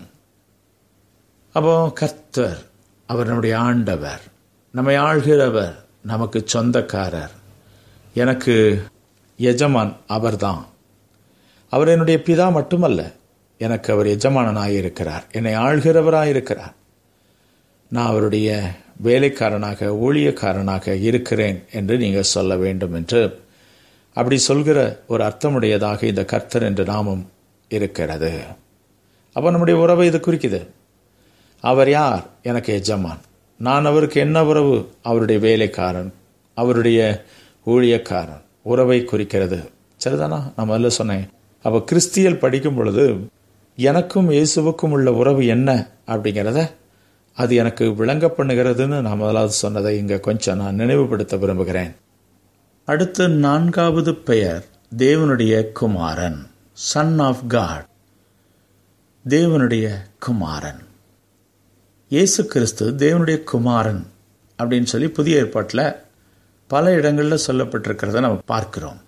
S2: அப்போ கர்த்தர் அவர் நம்முடைய ஆண்டவர் நம்மை ஆள்கிறவர் நமக்கு சொந்தக்காரர் எனக்கு எஜமான் அவர்தான் அவர் என்னுடைய பிதா மட்டுமல்ல எனக்கு அவர் எஜமானனாக இருக்கிறார் என்னை ஆள்கிறவராக இருக்கிறார் நான் அவருடைய வேலைக்காரனாக ஊழியக்காரனாக இருக்கிறேன் என்று நீங்கள் சொல்ல வேண்டும் என்று அப்படி சொல்கிற ஒரு அர்த்தமுடையதாக இந்த கர்த்தர் என்ற நாமம் இருக்கிறது அப்போ நம்முடைய உறவை இது குறிக்குது அவர் யார் எனக்கு எஜமான் நான் அவருக்கு என்ன உறவு அவருடைய வேலைக்காரன் அவருடைய ஊழியக்காரன் உறவை குறிக்கிறது சரிதானா நான் முதல்ல சொன்னேன் அப்போ கிறிஸ்தியல் படிக்கும் பொழுது எனக்கும் இயேசுவுக்கும் உள்ள உறவு என்ன அப்படிங்கிறத அது எனக்கு விளங்க பண்ணுகிறதுன்னு நான் முதலாவது சொன்னதை இங்கே கொஞ்சம் நான் நினைவுபடுத்த விரும்புகிறேன் அடுத்து நான்காவது பெயர் தேவனுடைய குமாரன் சன் ஆஃப் காட் தேவனுடைய குமாரன் இயேசு கிறிஸ்து தேவனுடைய குமாரன் அப்படின்னு சொல்லி புதிய ஏற்பாட்டில் பல இடங்களில் சொல்லப்பட்டிருக்கிறத நம்ம பார்க்கிறோம்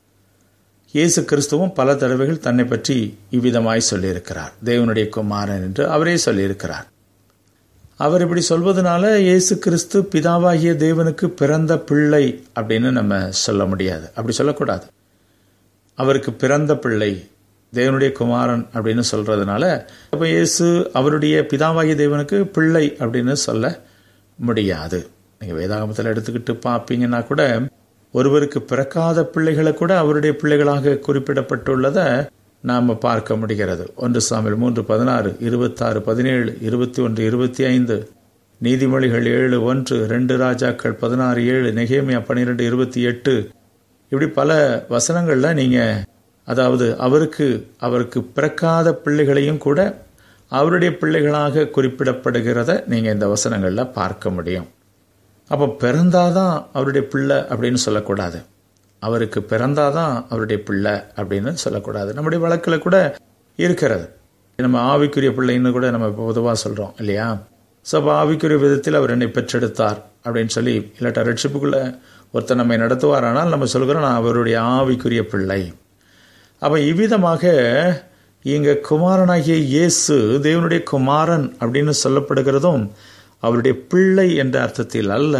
S2: இயேசு கிறிஸ்துவும் பல தடவைகள் தன்னை பற்றி இவ்விதமாய் சொல்லியிருக்கிறார் தேவனுடைய குமாரன் என்று அவரே சொல்லியிருக்கிறார் அவர் இப்படி சொல்வதனால இயேசு கிறிஸ்து பிதாவாகிய தேவனுக்கு பிறந்த பிள்ளை அப்படின்னு நம்ம சொல்ல முடியாது அப்படி சொல்லக்கூடாது அவருக்கு பிறந்த பிள்ளை தேவனுடைய குமாரன் அப்படின்னு சொல்றதுனால அப்போ இயேசு அவருடைய பிதாவாகிய தேவனுக்கு பிள்ளை அப்படின்னு சொல்ல முடியாது நீங்கள் வேதாகமத்தில் எடுத்துக்கிட்டு பார்ப்பீங்கன்னா கூட ஒருவருக்கு பிறக்காத பிள்ளைகளை கூட அவருடைய பிள்ளைகளாக குறிப்பிடப்பட்டுள்ளதை நாம் பார்க்க முடிகிறது ஒன்று சாமில் மூன்று பதினாறு இருபத்தாறு பதினேழு இருபத்தி ஒன்று இருபத்தி ஐந்து நீதிமொழிகள் ஏழு ஒன்று ரெண்டு ராஜாக்கள் பதினாறு ஏழு நெகேமியா பன்னிரெண்டு இருபத்தி எட்டு இப்படி பல வசனங்களில் நீங்கள் அதாவது அவருக்கு அவருக்கு பிறக்காத பிள்ளைகளையும் கூட அவருடைய பிள்ளைகளாக குறிப்பிடப்படுகிறத நீங்கள் இந்த வசனங்களில் பார்க்க முடியும் அப்போ பிறந்தாதான் அவருடைய பிள்ளை அப்படின்னு சொல்லக்கூடாது அவருக்கு பிறந்தாதான் அவருடைய பிள்ளை அப்படின்னு சொல்லக்கூடாது நம்முடைய வழக்கில் கூட இருக்கிறது நம்ம ஆவிக்குரிய பிள்ளைன்னு கூட நம்ம பொதுவாக சொல்கிறோம் இல்லையா ஸோ அப்போ ஆவிக்குரிய விதத்தில் அவர் என்னை பெற்றெடுத்தார் அப்படின்னு சொல்லி இல்லாட்டா ரட்சிப்புக்குள்ளே ஒருத்தர் நம்மை நடத்துவாரானால் நம்ம சொல்கிறோம் நான் அவருடைய ஆவிக்குரிய பிள்ளை அப்போ இவ்விதமாக இங்கே குமாரனாகிய இயேசு தேவனுடைய குமாரன் அப்படின்னு சொல்லப்படுகிறதும் அவருடைய பிள்ளை என்ற அர்த்தத்தில் அல்ல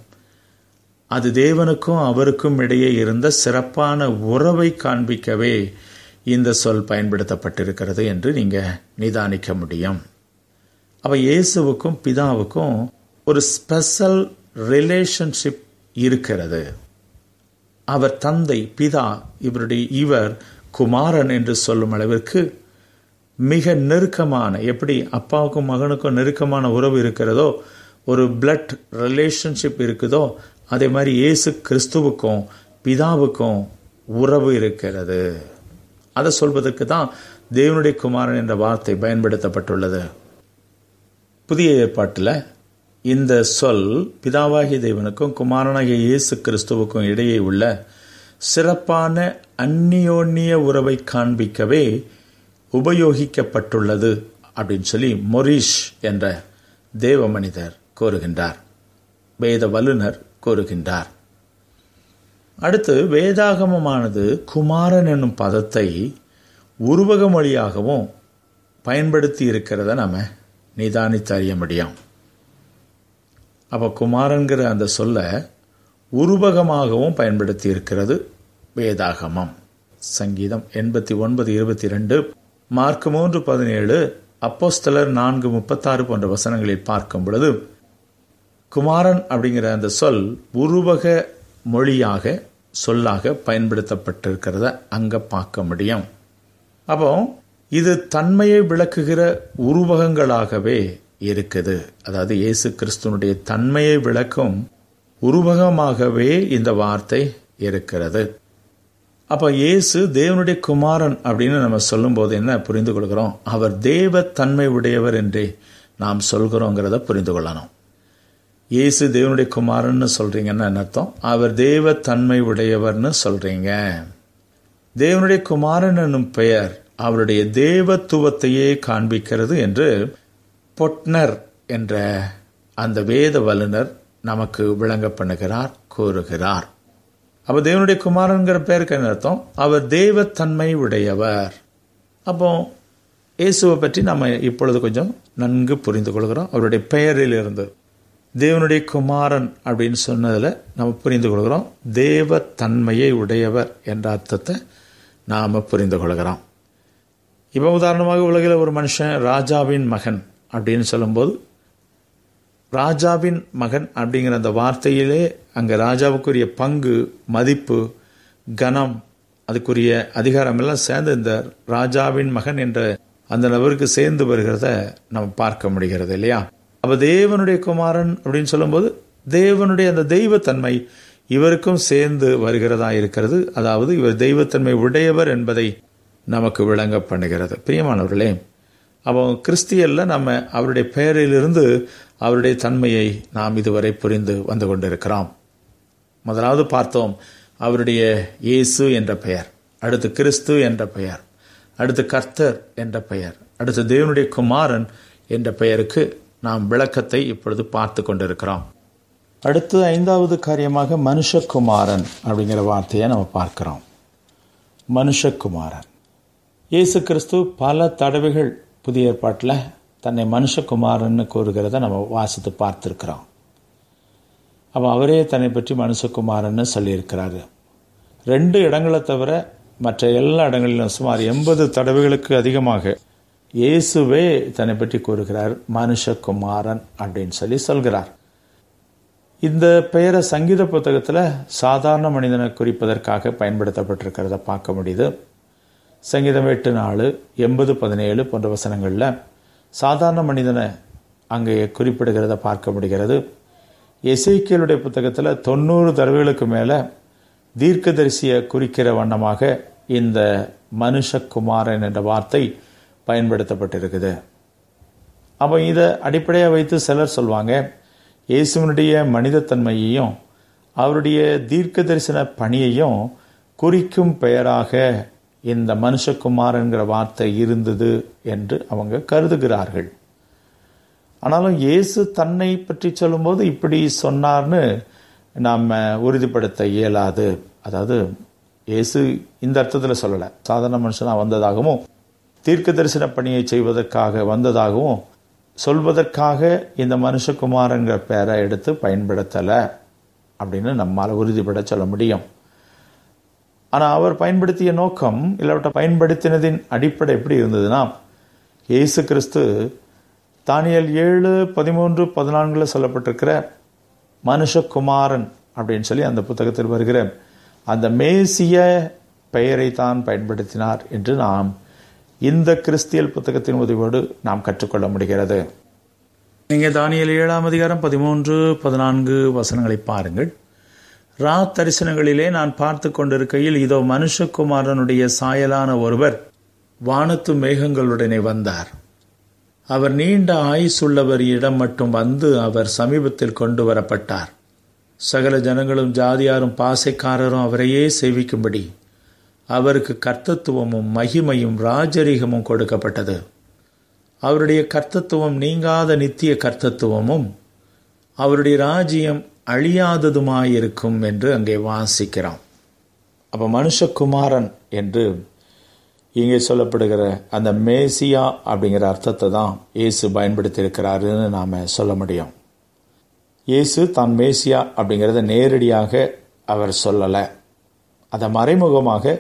S2: அது தேவனுக்கும் அவருக்கும் இடையே இருந்த சிறப்பான உறவை காண்பிக்கவே இந்த சொல் பயன்படுத்தப்பட்டிருக்கிறது என்று நீங்கள் நிதானிக்க முடியும் அப்போ இயேசுவுக்கும் பிதாவுக்கும் ஒரு ஸ்பெஷல் ரிலேஷன்ஷிப் இருக்கிறது அவர் தந்தை பிதா இவருடைய இவர் குமாரன் என்று சொல்லும் அளவிற்கு மிக நெருக்கமான எப்படி அப்பாவுக்கும் மகனுக்கும் நெருக்கமான உறவு இருக்கிறதோ ஒரு பிளட் ரிலேஷன்ஷிப் இருக்குதோ அதே மாதிரி இயேசு கிறிஸ்துவுக்கும் பிதாவுக்கும் உறவு இருக்கிறது அதை சொல்வதற்கு தான் தேவனுடைய குமாரன் என்ற வார்த்தை பயன்படுத்தப்பட்டுள்ளது புதிய ஏற்பாட்டில் இந்த சொல் பிதாவாகிய தேவனுக்கும் குமாரனாகிய இயேசு கிறிஸ்துவுக்கும் இடையே உள்ள சிறப்பான அந்நியோன்னிய உறவை காண்பிக்கவே உபயோகிக்கப்பட்டுள்ளது அப்படின்னு சொல்லி மொரிஷ் என்ற தேவ மனிதர் கோருகின்றார் வேத வல்லுனர் கோருகின்றார் அடுத்து வேதாகமமானது குமாரன் என்னும் பதத்தை உருவக மொழியாகவும் பயன்படுத்தி இருக்கிறத நம்ம நிதானித்து அறிய முடியும் அப்போ குமாரன்கிற அந்த சொல்ல உருவகமாகவும் பயன்படுத்தி இருக்கிறது வேதாகமம் சங்கீதம் எண்பத்தி ஒன்பது இருபத்தி ரெண்டு மார்க் மூன்று பதினேழு அப்போஸ்தலர் நான்கு முப்பத்தாறு போன்ற வசனங்களில் பார்க்கும் பொழுது குமாரன் அப்படிங்கிற அந்த சொல் உருவக மொழியாக சொல்லாக பயன்படுத்தப்பட்டிருக்கிறத அங்கே பார்க்க முடியும் அப்போ இது தன்மையை விளக்குகிற உருவகங்களாகவே இருக்குது அதாவது இயேசு கிறிஸ்துவனுடைய தன்மையை விளக்கும் உருவகமாகவே இந்த வார்த்தை இருக்கிறது அப்ப இயேசு தேவனுடைய குமாரன் அப்படின்னு நம்ம சொல்லும்போது என்ன புரிந்து கொள்கிறோம் அவர் தேவ தன்மை உடையவர் என்றே நாம் சொல்கிறோங்கிறத புரிந்து கொள்ளணும் இயேசு தேவனுடைய குமாரன்னு சொல்றீங்கன்னு என்ன அர்த்தம் அவர் தேவ தன்மை உடையவர்னு சொல்றீங்க தேவனுடைய குமாரன் என்னும் பெயர் அவருடைய தேவத்துவத்தையே காண்பிக்கிறது என்று பொட்னர் என்ற அந்த வேத வல்லுனர் நமக்கு விளங்க பண்ணுகிறார் கூறுகிறார் அப்ப தேவனுடைய குமாரன்கிற பேருக்கு என்ன அர்த்தம் அவர் தேவத்தன்மை உடையவர் அப்போ இயேசுவை பற்றி நம்ம இப்பொழுது கொஞ்சம் நன்கு புரிந்து கொள்கிறோம் அவருடைய பெயரில் இருந்து தேவனுடைய குமாரன் அப்படின்னு சொன்னதில் நம்ம புரிந்து கொள்கிறோம் தேவத்தன்மையை உடையவர் என்ற அர்த்தத்தை நாம் புரிந்து கொள்கிறோம் இப்போ உதாரணமாக உலகில் ஒரு மனுஷன் ராஜாவின் மகன் அப்படின்னு சொல்லும்போது ராஜாவின் மகன் அப்படிங்கிற அந்த வார்த்தையிலே அங்கே ராஜாவுக்குரிய பங்கு மதிப்பு கனம் அதுக்குரிய அதிகாரம் எல்லாம் சேர்ந்து இந்த ராஜாவின் மகன் என்ற அந்த நபருக்கு சேர்ந்து வருகிறத நம்ம பார்க்க முடிகிறது இல்லையா அப்ப தேவனுடைய குமாரன் அப்படின்னு சொல்லும்போது தேவனுடைய அந்த தெய்வத்தன்மை இவருக்கும் சேர்ந்து வருகிறதா இருக்கிறது அதாவது இவர் தெய்வத்தன்மை உடையவர் என்பதை நமக்கு விளங்க பண்ணுகிறது பிரியமானவர்களே அப்போ கிறிஸ்தியல்ல நம்ம அவருடைய பெயரிலிருந்து அவருடைய தன்மையை நாம் இதுவரை புரிந்து வந்து கொண்டிருக்கிறோம் முதலாவது பார்த்தோம் அவருடைய இயேசு என்ற பெயர் அடுத்து கிறிஸ்து என்ற பெயர் அடுத்து கர்த்தர் என்ற பெயர் அடுத்து தேவனுடைய குமாரன் என்ற பெயருக்கு நாம் விளக்கத்தை இப்பொழுது பார்த்து கொண்டிருக்கிறோம் அடுத்து ஐந்தாவது காரியமாக மனுஷகுமாரன் அப்படிங்கிற வார்த்தையை நம்ம பார்க்கிறோம் மனுஷகுமாரன் இயேசு கிறிஸ்து பல தடவைகள் புதிய ஏற்பாட்டில் தன்னை மனுஷகுமாரன்னு கூறுகிறத நம்ம வாசித்து பார்த்துருக்கிறோம் அப்போ அவரே தன்னை பற்றி மனுஷகுமாரன்னு சொல்லியிருக்கிறாரு ரெண்டு இடங்களை தவிர மற்ற எல்லா இடங்களிலும் சுமார் எண்பது தடவைகளுக்கு அதிகமாக இயேசுவே தன்னை பற்றி கூறுகிறார் மனுஷகுமாரன் அப்படின்னு சொல்லி சொல்கிறார் இந்த பெயரை சங்கீத புத்தகத்தில் சாதாரண மனிதனை குறிப்பதற்காக பயன்படுத்தப்பட்டிருக்கிறத பார்க்க முடியுது சங்கீதம் எட்டு நாலு எண்பது பதினேழு போன்ற வசனங்களில் சாதாரண மனிதனை அங்கே குறிப்பிடுகிறத பார்க்க முடிகிறது எசைக்கியலுடைய புத்தகத்தில் தொண்ணூறு தடவைகளுக்கு மேலே தீர்க்கதரிசியை குறிக்கிற வண்ணமாக இந்த மனுஷகுமாரன் என்ற வார்த்தை பயன்படுத்தப்பட்டிருக்குது அப்போ இதை அடிப்படையாக வைத்து சிலர் சொல்லுவாங்க இயேசுவனுடைய மனிதத்தன்மையையும் அவருடைய தீர்க்க தரிசன பணியையும் குறிக்கும் பெயராக இந்த மனுஷகுமாரன்கிற வார்த்தை இருந்தது என்று அவங்க கருதுகிறார்கள் ஆனாலும் இயேசு தன்னை பற்றி சொல்லும்போது இப்படி சொன்னார்னு நாம் உறுதிப்படுத்த இயலாது அதாவது இயேசு இந்த அர்த்தத்தில் சொல்லலை சாதாரண மனுஷனாக வந்ததாகவும் தீர்க்க தரிசன பணியை செய்வதற்காக வந்ததாகவும் சொல்வதற்காக இந்த மனுஷகுமாரங்கிற பேரை எடுத்து பயன்படுத்தலை அப்படின்னு நம்மால் உறுதிப்பட சொல்ல முடியும் ஆனால் அவர் பயன்படுத்திய நோக்கம் இல்லாவிட்ட பயன்படுத்தினதின் அடிப்படை எப்படி இருந்ததுன்னா இயேசு கிறிஸ்து தானியல் ஏழு பதிமூன்று பதினான்குல சொல்லப்பட்டிருக்கிற மனுஷகுமாரன் அப்படின்னு சொல்லி அந்த புத்தகத்தில் வருகிற அந்த மேசிய பெயரை தான் பயன்படுத்தினார் என்று நாம் இந்த கிறிஸ்தியல் புத்தகத்தின் உதவியோடு நாம் கற்றுக்கொள்ள முடிகிறது நீங்க தானியல் ஏழாம் அதிகாரம் பதிமூன்று பதினான்கு வசனங்களை பாருங்கள் ரா தரிசனங்களிலே நான் பார்த்து கொண்டிருக்கையில் இதோ மனுஷகுமாரனுடைய சாயலான ஒருவர் வானத்து மேகங்களுடனே வந்தார் அவர் நீண்ட ஆயுசுள்ளவர் இடம் மட்டும் வந்து அவர் சமீபத்தில் கொண்டு வரப்பட்டார் சகல ஜனங்களும் ஜாதியாரும் பாசைக்காரரும் அவரையே சேவிக்கும்படி அவருக்கு கர்த்தத்துவமும் மகிமையும் ராஜரீகமும் கொடுக்கப்பட்டது அவருடைய கர்த்தத்துவம் நீங்காத நித்திய கர்த்தத்துவமும் அவருடைய ராஜ்யம் அழியாததுமாயிருக்கும் என்று அங்கே வாசிக்கிறோம் அப்ப மனுஷகுமாரன் என்று இங்கே சொல்லப்படுகிற அந்த மேசியா அப்படிங்கிற அர்த்தத்தை தான் இயேசு பயன்படுத்தி இருக்கிறாருன்னு நாம சொல்ல முடியும் இயேசு தான் மேசியா அப்படிங்கிறத நேரடியாக அவர் சொல்லலை அதை மறைமுகமாக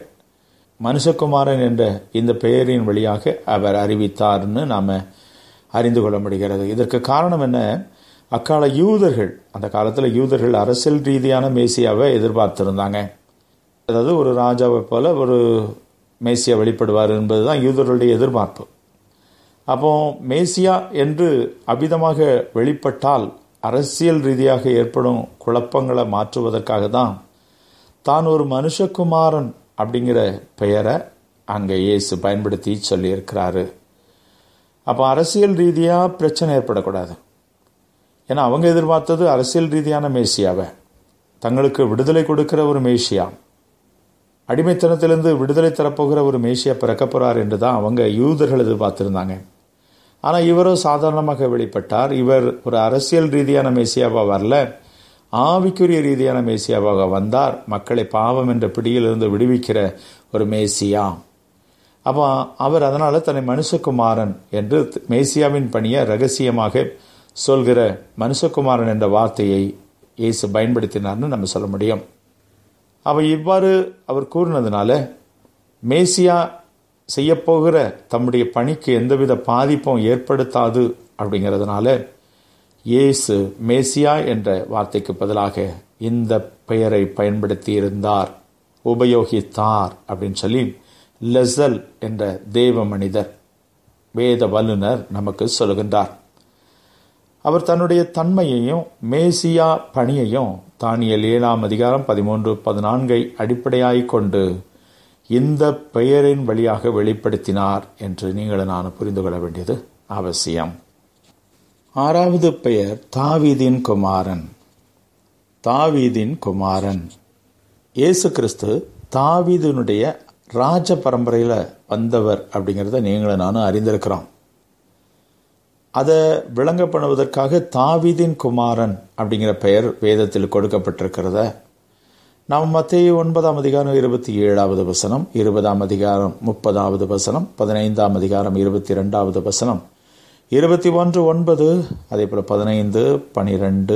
S2: மனுஷகுமாரன் என்ற இந்த பெயரின் வழியாக அவர் அறிவித்தார்னு நாம் அறிந்து கொள்ள முடிகிறது இதற்கு காரணம் என்ன அக்கால யூதர்கள் அந்த காலத்தில் யூதர்கள் அரசியல் ரீதியான மேசியாவை எதிர்பார்த்திருந்தாங்க அதாவது ஒரு ராஜாவை போல ஒரு மேசியா வெளிப்படுவார் என்பதுதான் யூதர்களுடைய எதிர்பார்ப்பு அப்போ மேசியா என்று அபிதமாக வெளிப்பட்டால் அரசியல் ரீதியாக ஏற்படும் குழப்பங்களை மாற்றுவதற்காக தான் தான் ஒரு மனுஷகுமாரன் அப்படிங்கிற பெயரை அங்கே இயேசு பயன்படுத்தி சொல்லியிருக்கிறாரு அப்போ அரசியல் ரீதியாக பிரச்சனை ஏற்படக்கூடாது ஏன்னா அவங்க எதிர்பார்த்தது அரசியல் ரீதியான மேசியாவை தங்களுக்கு விடுதலை கொடுக்கிற ஒரு மேசியா அடிமைத்தனத்திலிருந்து விடுதலை தரப்போகிற ஒரு மேசியா பிறக்க போறார் என்று தான் அவங்க யூதர்கள் எதிர்பார்த்திருந்தாங்க ஆனால் இவரோ சாதாரணமாக வெளிப்பட்டார் இவர் ஒரு அரசியல் ரீதியான மேசியாவா வரல ஆவிக்குரிய ரீதியான மேசியாவாக வந்தார் மக்களை பாவம் என்ற பிடியிலிருந்து விடுவிக்கிற ஒரு மேசியா அப்போ அவர் அதனால தன்னை மனுஷகுமாரன் என்று மேசியாவின் பணியை ரகசியமாக சொல்கிற மனுஷகுமாரன் என்ற வார்த்தையை இயேசு பயன்படுத்தினார்னு நம்ம சொல்ல முடியும் அவர் இவ்வாறு அவர் கூறினதுனால மேசியா செய்யப்போகிற தம்முடைய பணிக்கு எந்தவித பாதிப்பும் ஏற்படுத்தாது அப்படிங்கிறதுனால இயேசு மேசியா என்ற வார்த்தைக்கு பதிலாக இந்த பெயரை பயன்படுத்தி இருந்தார் உபயோகித்தார் அப்படின்னு சொல்லி லெசல் என்ற தேவ மனிதர் வேத வல்லுனர் நமக்கு சொல்லுகின்றார் அவர் தன்னுடைய தன்மையையும் மேசியா பணியையும் தானியல் ஏழாம் அதிகாரம் பதிமூன்று பதினான்கை அடிப்படையாய் கொண்டு இந்த பெயரின் வழியாக வெளிப்படுத்தினார் என்று நீங்கள் நான் புரிந்து கொள்ள வேண்டியது அவசியம் ஆறாவது பெயர் தாவீதின் குமாரன் தாவீதின் குமாரன் இயேசு கிறிஸ்து தாவீதினுடைய ராஜ பரம்பரையில் வந்தவர் அப்படிங்கிறத நீங்களும் நானும் அறிந்திருக்கிறோம் அதை விளங்க பண்ணுவதற்காக தாவீதின் குமாரன் அப்படிங்கிற பெயர் வேதத்தில் கொடுக்கப்பட்டிருக்கிறத நாம் மத்திய ஒன்பதாம் அதிகாரம் இருபத்தி ஏழாவது வசனம் இருபதாம் அதிகாரம் முப்பதாவது வசனம் பதினைந்தாம் அதிகாரம் இருபத்தி ரெண்டாவது வசனம் இருபத்தி ஒன்று ஒன்பது அதே போல் பதினைந்து பனிரெண்டு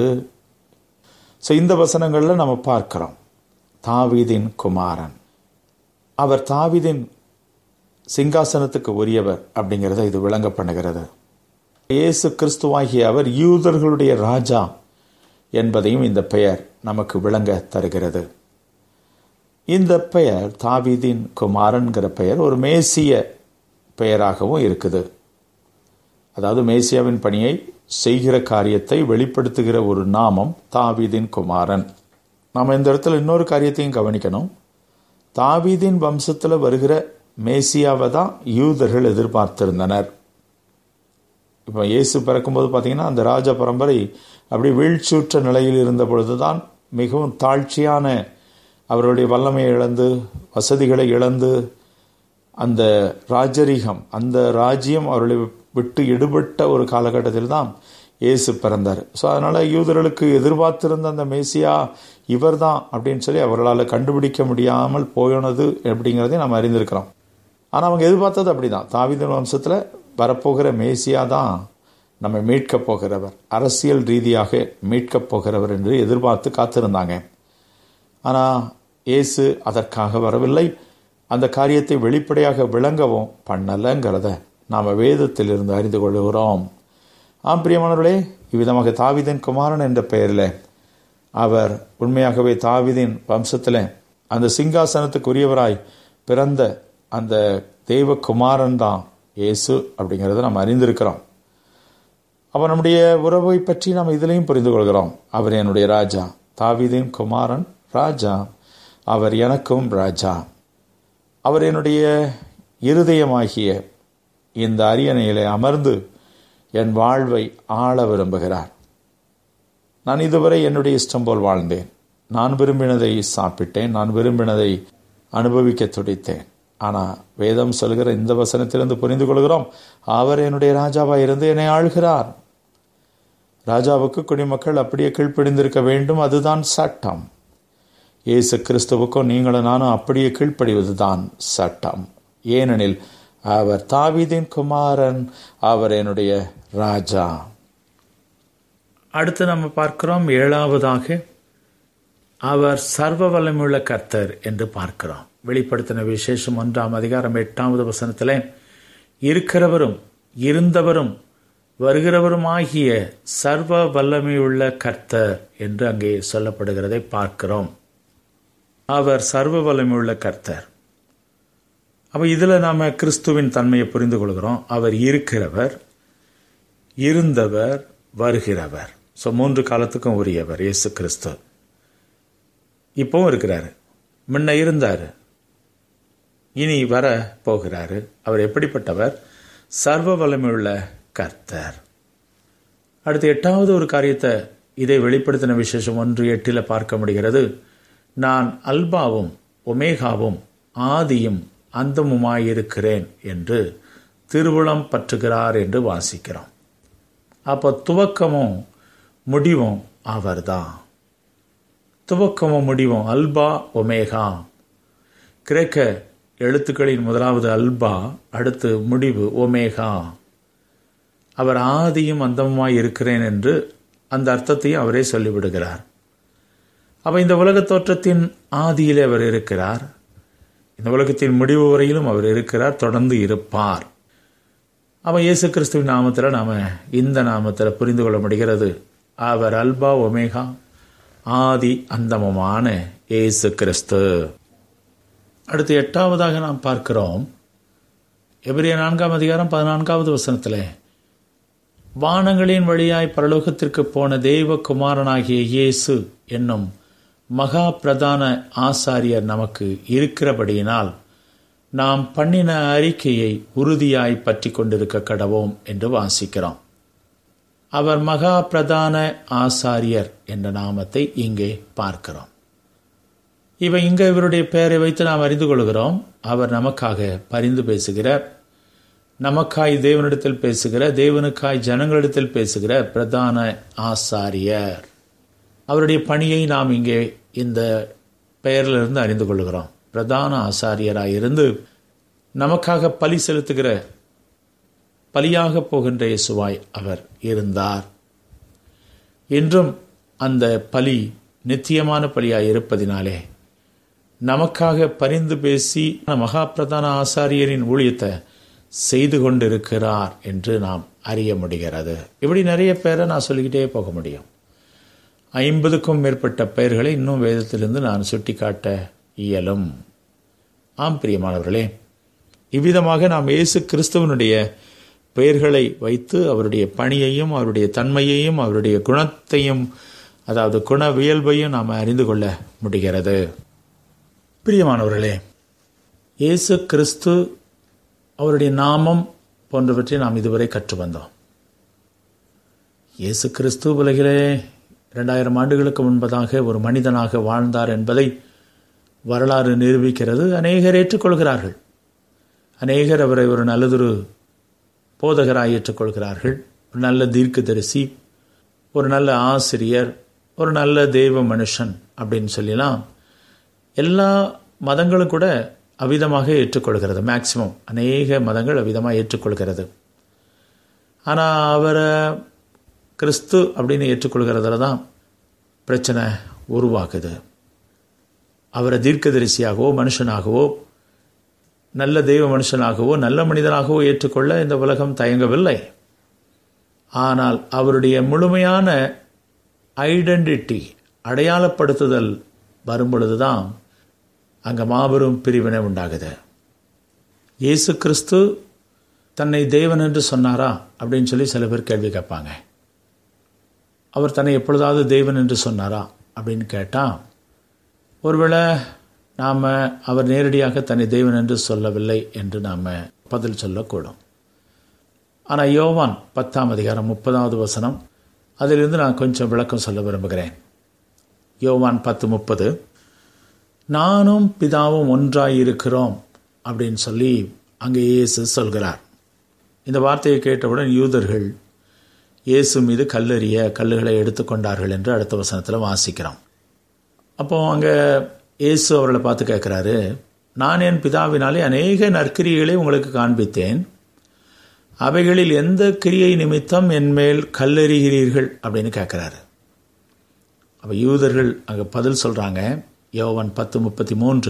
S2: ஸோ இந்த வசனங்களில் நம்ம பார்க்கிறோம் தாவீதின் குமாரன் அவர் தாவீதின் சிங்காசனத்துக்கு உரியவர் அப்படிங்கிறத இது விளங்க பண்ணுகிறது இயேசு கிறிஸ்துவாகிய அவர் யூதர்களுடைய ராஜா என்பதையும் இந்த பெயர் நமக்கு விளங்க தருகிறது இந்த பெயர் தாவீதின் குமாரன்கிற பெயர் ஒரு மேசிய பெயராகவும் இருக்குது அதாவது மேசியாவின் பணியை செய்கிற காரியத்தை வெளிப்படுத்துகிற ஒரு நாமம் தாவீதின் குமாரன் நாம் இந்த இடத்துல இன்னொரு காரியத்தையும் கவனிக்கணும் தாவீதின் வம்சத்தில் வருகிற மேசியாவை தான் யூதர்கள் எதிர்பார்த்திருந்தனர் இப்போ இயேசு பிறக்கும்போது பார்த்தீங்கன்னா அந்த ராஜ பரம்பரை அப்படி வீழ்ச்சியுற்ற நிலையில் இருந்த பொழுதுதான் மிகவும் தாழ்ச்சியான அவருடைய வல்லமையை இழந்து வசதிகளை இழந்து அந்த ராஜரீகம் அந்த ராஜ்யம் அவர்களை விட்டு எடுபட்ட ஒரு காலகட்டத்தில் தான் இயேசு பிறந்தார் ஸோ அதனால் யூதர்களுக்கு எதிர்பார்த்திருந்த அந்த மேசியா இவர் தான் அப்படின்னு சொல்லி அவர்களால் கண்டுபிடிக்க முடியாமல் போயினது அப்படிங்கிறதையும் நம்ம அறிந்திருக்கிறோம் ஆனால் அவங்க எதிர்பார்த்தது அப்படிதான் தாவிதன் வம்சத்தில் வரப்போகிற மேசியா தான் நம்மை மீட்கப் போகிறவர் அரசியல் ரீதியாக மீட்கப் போகிறவர் என்று எதிர்பார்த்து காத்திருந்தாங்க ஆனால் இயேசு அதற்காக வரவில்லை அந்த காரியத்தை வெளிப்படையாக விளங்கவும் பண்ணலைங்கிறத நாம் வேதத்திலிருந்து அறிந்து கொள்கிறோம் ஆம் பிரியமானவர்களே இவ்விதமாக தாவிதின் குமாரன் என்ற பெயரில் அவர் உண்மையாகவே தாவிதின் வம்சத்தில் அந்த சிங்காசனத்துக்குரியவராய் பிறந்த அந்த தெய்வகுமாரன் தான் இயேசு அப்படிங்கிறத நாம் அறிந்திருக்கிறோம் அப்போ நம்முடைய உறவை பற்றி நாம் இதிலையும் புரிந்து கொள்கிறோம் அவர் என்னுடைய ராஜா தாவிதின் குமாரன் ராஜா அவர் எனக்கும் ராஜா அவர் என்னுடைய இருதயமாகிய இந்த அரியணையிலே அமர்ந்து என் வாழ்வை ஆள விரும்புகிறார் நான் இதுவரை என்னுடைய இஷ்டம் போல் வாழ்ந்தேன் நான் விரும்பினதை சாப்பிட்டேன் நான் விரும்பினதை அனுபவிக்க துடித்தேன் ஆனால் வேதம் சொல்கிற இந்த வசனத்திலிருந்து புரிந்து கொள்கிறோம் அவர் என்னுடைய ராஜாவாக இருந்து என்னை ஆள்கிறார் ராஜாவுக்கு குடிமக்கள் அப்படியே கீழ்ப்படிந்திருக்க வேண்டும் அதுதான் சட்டம் இயேசு கிறிஸ்துவுக்கும் நீங்களும் நானும் அப்படியே கீழ்ப்படிவதுதான் சட்டம் ஏனெனில் அவர் தாவீதின் குமாரன் அவர் என்னுடைய ராஜா அடுத்து நம்ம பார்க்கிறோம் ஏழாவதாக அவர் சர்வ வல்லமுள்ள கர்த்தர் என்று பார்க்கிறோம் வெளிப்படுத்தின விசேஷம் ஒன்றாம் அதிகாரம் எட்டாவது வசனத்தில் இருக்கிறவரும் இருந்தவரும் வருகிறவருமாகிய சர்வ வல்லமையுள்ள கர்த்தர் என்று அங்கே சொல்லப்படுகிறதை பார்க்கிறோம் அவர் சர்வ வல்லமையுள்ள கர்த்தர் அப்போ இதில் நாம் கிறிஸ்துவின் தன்மையை புரிந்து கொள்கிறோம் அவர் இருக்கிறவர் இருந்தவர் வருகிறவர் ஸோ மூன்று காலத்துக்கும் உரியவர் இயேசு கிறிஸ்து இப்போவும் இருக்கிறாரு முன்ன இருந்தார் இனி வர போகிறாரு அவர் எப்படிப்பட்டவர் சர்வ வல்லமையுள்ள கர்த்தர் அடுத்து எட்டாவது ஒரு காரியத்தை இதை வெளிப்படுத்தின விசேஷம் ஒன்று எட்டில் பார்க்க முடிகிறது நான் அல்பாவும் ஒமேகாவும் ஆதியும் அந்தமுமாயிருக்கிறேன் என்று திருவுளம் பற்றுகிறார் என்று வாசிக்கிறோம் அப்போ துவக்கமும் முடிவும் அவர்தான் துவக்கமும் முடிவும் அல்பா ஒமேகா கிரேக்க எழுத்துக்களின் முதலாவது அல்பா அடுத்து முடிவு ஒமேகா அவர் ஆதியும் அந்தமுமாய் இருக்கிறேன் என்று அந்த அர்த்தத்தையும் அவரே சொல்லிவிடுகிறார் அப்போ இந்த உலக தோற்றத்தின் ஆதியிலே அவர் இருக்கிறார் இந்த உலகத்தின் முடிவு வரையிலும் அவர் இருக்கிறார் தொடர்ந்து இருப்பார் அவன் இயேசு கிறிஸ்துவின் நாமத்தில் நாம் இந்த நாமத்தில் புரிந்து கொள்ள முடிகிறது அவர் அல்பா ஒமேகா ஆதி அந்தமமான இயேசு கிறிஸ்து அடுத்து எட்டாவதாக நாம் பார்க்கிறோம் எபிரிய நான்காம் அதிகாரம் பதினான்காவது வசனத்தில் வானங்களின் வழியாய் பரலோகத்திற்கு போன தெய்வ குமாரனாகிய இயேசு என்னும் மகா பிரதான ஆசாரியர் நமக்கு இருக்கிறபடியினால் நாம் பண்ணின அறிக்கையை உறுதியாய் பற்றி கொண்டிருக்க கடவோம் என்று வாசிக்கிறோம் அவர் மகா பிரதான ஆசாரியர் என்ற நாமத்தை இங்கே பார்க்கிறோம் இவை இங்கே இவருடைய பெயரை வைத்து நாம் அறிந்து கொள்கிறோம் அவர் நமக்காக பரிந்து பேசுகிறார் நமக்காய் தேவனிடத்தில் பேசுகிற தேவனுக்காய் ஜனங்களிடத்தில் பேசுகிற பிரதான ஆசாரியர் அவருடைய பணியை நாம் இங்கே இந்த பெயரிலிருந்து அறிந்து கொள்கிறோம் பிரதான ஆசாரியராக இருந்து நமக்காக பலி செலுத்துகிற பலியாக போகின்ற இயேசுவாய் அவர் இருந்தார் இன்றும் அந்த பலி நித்தியமான பலியாய் இருப்பதினாலே நமக்காக பரிந்து பேசி மகா பிரதான ஆசாரியரின் ஊழியத்தை செய்து கொண்டிருக்கிறார் என்று நாம் அறிய முடிகிறது இப்படி நிறைய பேரை நான் சொல்லிக்கிட்டே போக முடியும் ஐம்பதுக்கும் மேற்பட்ட பெயர்களை இன்னும் வேதத்திலிருந்து நான் சுட்டிக்காட்ட இயலும் ஆம் பிரியமானவர்களே இவ்விதமாக நாம் இயேசு கிறிஸ்துவனுடைய பெயர்களை வைத்து அவருடைய பணியையும் அவருடைய தன்மையையும் அவருடைய குணத்தையும் அதாவது குணவியல்பையும் நாம் அறிந்து கொள்ள முடிகிறது பிரியமானவர்களே இயேசு கிறிஸ்து அவருடைய நாமம் போன்றவற்றை நாம் இதுவரை கற்று வந்தோம் இயேசு கிறிஸ்து உலகிலே இரண்டாயிரம் ஆண்டுகளுக்கு முன்பதாக ஒரு மனிதனாக வாழ்ந்தார் என்பதை வரலாறு நிரூபிக்கிறது அநேகர் ஏற்றுக்கொள்கிறார்கள் அநேகர் அவரை ஒரு நல்லதொரு போதகராய் ஏற்றுக்கொள்கிறார்கள் ஒரு நல்ல தீர்க்கதரிசி ஒரு நல்ல ஆசிரியர் ஒரு நல்ல தெய்வ மனுஷன் அப்படின்னு சொல்லலாம் எல்லா மதங்களும் கூட அவ்விதமாக ஏற்றுக்கொள்கிறது மேக்சிமம் அநேக மதங்கள் அவ்விதமாக ஏற்றுக்கொள்கிறது ஆனால் அவரை கிறிஸ்து அப்படின்னு ஏற்றுக்கொள்கிறதுல தான் பிரச்சனை உருவாக்குது அவரை தீர்க்கதரிசியாகவோ மனுஷனாகவோ நல்ல தெய்வ மனுஷனாகவோ நல்ல மனிதனாகவோ ஏற்றுக்கொள்ள இந்த உலகம் தயங்கவில்லை ஆனால் அவருடைய முழுமையான ஐடென்டிட்டி அடையாளப்படுத்துதல் வரும்பொழுதுதான் அங்கே மாபெரும் பிரிவினை உண்டாகுது இயேசு கிறிஸ்து தன்னை தேவன் என்று சொன்னாரா அப்படின்னு சொல்லி சில பேர் கேள்வி கேட்பாங்க அவர் தன்னை எப்பொழுதாவது தேவன் என்று சொன்னாரா அப்படின்னு கேட்டால் ஒருவேளை நாம் அவர் நேரடியாக தன்னை தேவன் என்று சொல்லவில்லை என்று நாம் பதில் சொல்லக்கூடும் ஆனால் யோவான் பத்தாம் அதிகாரம் முப்பதாவது வசனம் அதிலிருந்து நான் கொஞ்சம் விளக்கம் சொல்ல விரும்புகிறேன் யோவான் பத்து முப்பது நானும் பிதாவும் ஒன்றாயிருக்கிறோம் அப்படின்னு சொல்லி அங்கே இயேசு சொல்கிறார் இந்த வார்த்தையை கேட்டவுடன் யூதர்கள் இயேசு மீது கல்லெறிய கல்லுகளை எடுத்துக்கொண்டார்கள் என்று அடுத்த வசனத்தில் வாசிக்கிறோம் அப்போ அங்கே இயேசு அவர்களை பார்த்து கேட்குறாரு நான் என் பிதாவினாலே அநேக நற்கிரிகளை உங்களுக்கு காண்பித்தேன் அவைகளில் எந்த கிரியை நிமித்தம் என் மேல் கல்லெறிகிறீர்கள் அப்படின்னு கேட்குறாரு அப்போ யூதர்கள் அங்கே பதில் சொல்கிறாங்க யோவன் பத்து முப்பத்தி மூன்று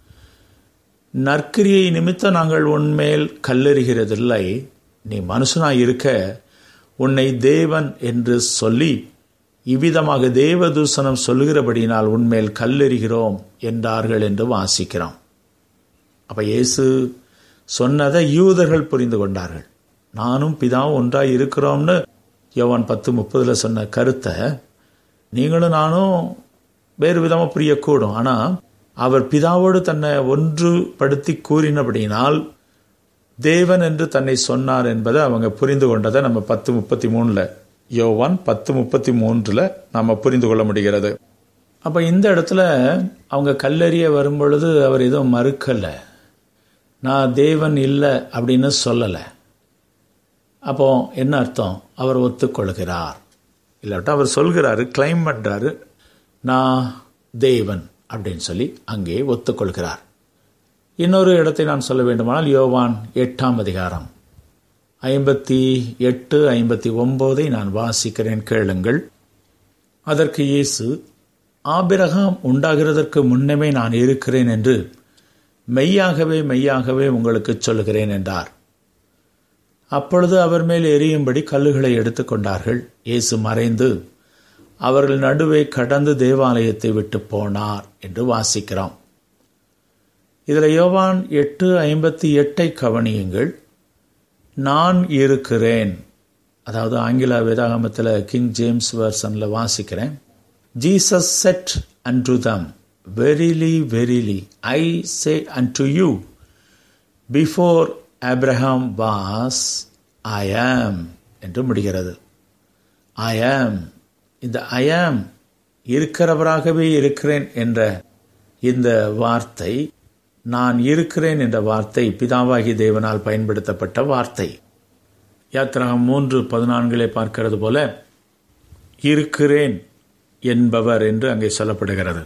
S2: நற்கிரியை நிமித்தம் நாங்கள் உன்மேல் கல்லெறிகிறதில்லை நீ மனுஷனாய் இருக்க உன்னை தேவன் என்று சொல்லி இவ்விதமாக தேவதூசனம் சொல்லுகிறபடியினால் உன்மேல் கல்லெறிகிறோம் என்றார்கள் என்று வாசிக்கிறோம் அப்ப இயேசு சொன்னதை யூதர்கள் புரிந்து கொண்டார்கள் நானும் பிதாவும் ஒன்றாய் இருக்கிறோம்னு யோவான் பத்து முப்பதுல சொன்ன கருத்தை நீங்களும் நானும் வேறு விதமாக புரியக்கூடும் ஆனால் அவர் பிதாவோடு தன்னை ஒன்றுபடுத்தி கூறினபடியினால் தேவன் என்று தன்னை சொன்னார் என்பதை அவங்க புரிந்து கொண்டதை நம்ம பத்து முப்பத்தி மூணுல யோவான் பத்து முப்பத்தி மூன்றுல நாம புரிந்து கொள்ள முடிகிறது அப்ப இந்த இடத்துல அவங்க கல்லறிய வரும்பொழுது அவர் எதுவும் மறுக்கல நான் தேவன் இல்லை அப்படின்னு சொல்லலை அப்போ என்ன அர்த்தம் அவர் ஒத்துக்கொள்கிறார் இல்லாட்டா அவர் சொல்கிறாரு கிளைம் பண்றாரு நான் தேவன் அப்படின்னு சொல்லி அங்கே ஒத்துக்கொள்கிறார் இன்னொரு இடத்தை நான் சொல்ல வேண்டுமானால் யோவான் எட்டாம் அதிகாரம் ஐம்பத்தி எட்டு ஐம்பத்தி ஒன்பதை நான் வாசிக்கிறேன் கேளுங்கள் அதற்கு இயேசு ஆபிரகாம் உண்டாகிறதற்கு முன்னமே நான் இருக்கிறேன் என்று மெய்யாகவே மெய்யாகவே உங்களுக்கு சொல்லுகிறேன் என்றார் அப்பொழுது அவர் மேல் எரியும்படி கல்லுகளை எடுத்துக்கொண்டார்கள் இயேசு மறைந்து அவர்கள் நடுவே கடந்து தேவாலயத்தை விட்டு போனார் என்று வாசிக்கிறோம் இதில் யோவான் எட்டு ஐம்பத்தி எட்டை கவனியுங்கள் நான் இருக்கிறேன் அதாவது ஆங்கில வேதாகமத்தில் கிங் ஜேம்ஸ் வர்சனில் வாசிக்கிறேன் Jesus said unto them verily verily I say unto you before Abraham was I am என்று முடிகிறது ஐ ஆம் இந்த ஐ ஆம் இருக்கிறவராகவே இருக்கிறேன் என்ற இந்த வார்த்தை நான் இருக்கிறேன் என்ற வார்த்தை பிதாவாகி தேவனால் பயன்படுத்தப்பட்ட வார்த்தை யாத்திராகம் மூன்று பதினான்கிலே பார்க்கிறது போல இருக்கிறேன் என்பவர் என்று அங்கே சொல்லப்படுகிறது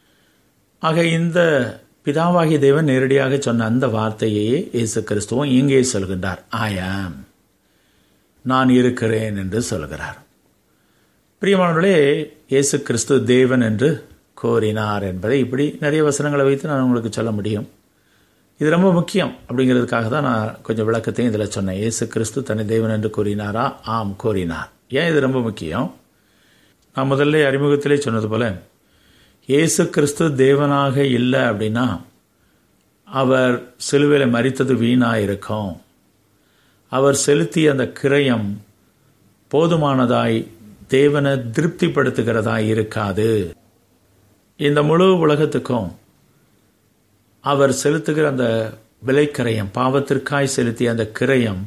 S2: ஆக இந்த பிதாவாகிய தேவன் நேரடியாக சொன்ன அந்த வார்த்தையே இயேசு கிறிஸ்துவும் இங்கே சொல்கின்றார் ஐ ஆம் நான் இருக்கிறேன் என்று சொல்கிறார் பிரியமானவர்களே இயேசு கிறிஸ்து தேவன் என்று கோரினார் என்பதை இப்படி நிறைய வசனங்களை வைத்து நான் உங்களுக்கு சொல்ல முடியும் இது ரொம்ப முக்கியம் அப்படிங்கிறதுக்காக தான் நான் கொஞ்சம் விளக்கத்தையும் இதில் சொன்னேன் இயேசு கிறிஸ்து தன்னை தேவன் என்று கூறினாரா ஆம் கோரினார் ஏன் இது ரொம்ப முக்கியம் நான் முதல்ல அறிமுகத்திலே சொன்னது போல இயேசு கிறிஸ்து தேவனாக இல்லை அப்படின்னா அவர் சிலுவையில் மறித்தது வீணாக இருக்கும் அவர் செலுத்திய அந்த கிரயம் போதுமானதாய் தேவனை திருப்திப்படுத்துகிறதாய் இருக்காது இந்த முழு உலகத்துக்கும் அவர் செலுத்துகிற அந்த விலைக்கரையம் பாவத்திற்காய் செலுத்திய அந்த கிரயம்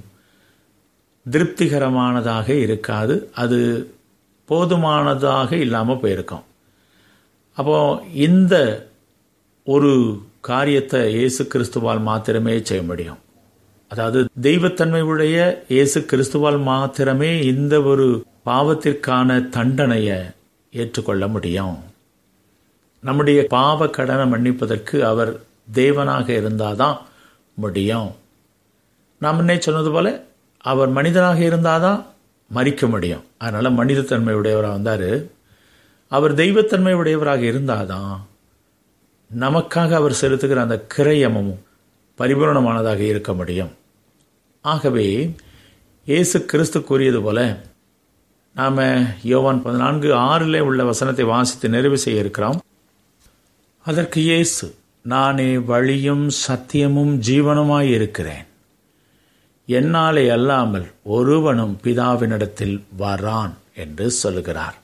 S2: திருப்திகரமானதாக இருக்காது அது போதுமானதாக இல்லாமல் போயிருக்கும் அப்போ இந்த ஒரு காரியத்தை இயேசு கிறிஸ்துவால் மாத்திரமே செய்ய முடியும் அதாவது தெய்வத்தன்மை உடைய இயேசு கிறிஸ்துவால் மாத்திரமே இந்த ஒரு பாவத்திற்கான தண்டனையை ஏற்றுக்கொள்ள முடியும் நம்முடைய பாவ கடனை மன்னிப்பதற்கு அவர் தேவனாக இருந்தாதான் முடியும் நாம் முன்னே சொன்னது போல அவர் மனிதனாக இருந்தாதான் மறிக்க முடியும் அதனால மனிதத்தன்மை உடையவராக வந்தார் அவர் தெய்வத்தன்மை உடையவராக இருந்தாதான் நமக்காக அவர் செலுத்துகிற அந்த கிரயமும் பரிபூர்ணமானதாக இருக்க முடியும் ஆகவே இயேசு கிறிஸ்து கூறியது போல நாம யோவான் பதினான்கு ஆறிலே உள்ள வசனத்தை வாசித்து நிறைவு செய்ய இருக்கிறோம் அதற்கு இயேசு நானே வழியும் சத்தியமும் ஜீவனுமாய் இருக்கிறேன் என்னாலே அல்லாமல் ஒருவனும் பிதாவினிடத்தில் வரான் என்று சொல்லுகிறார்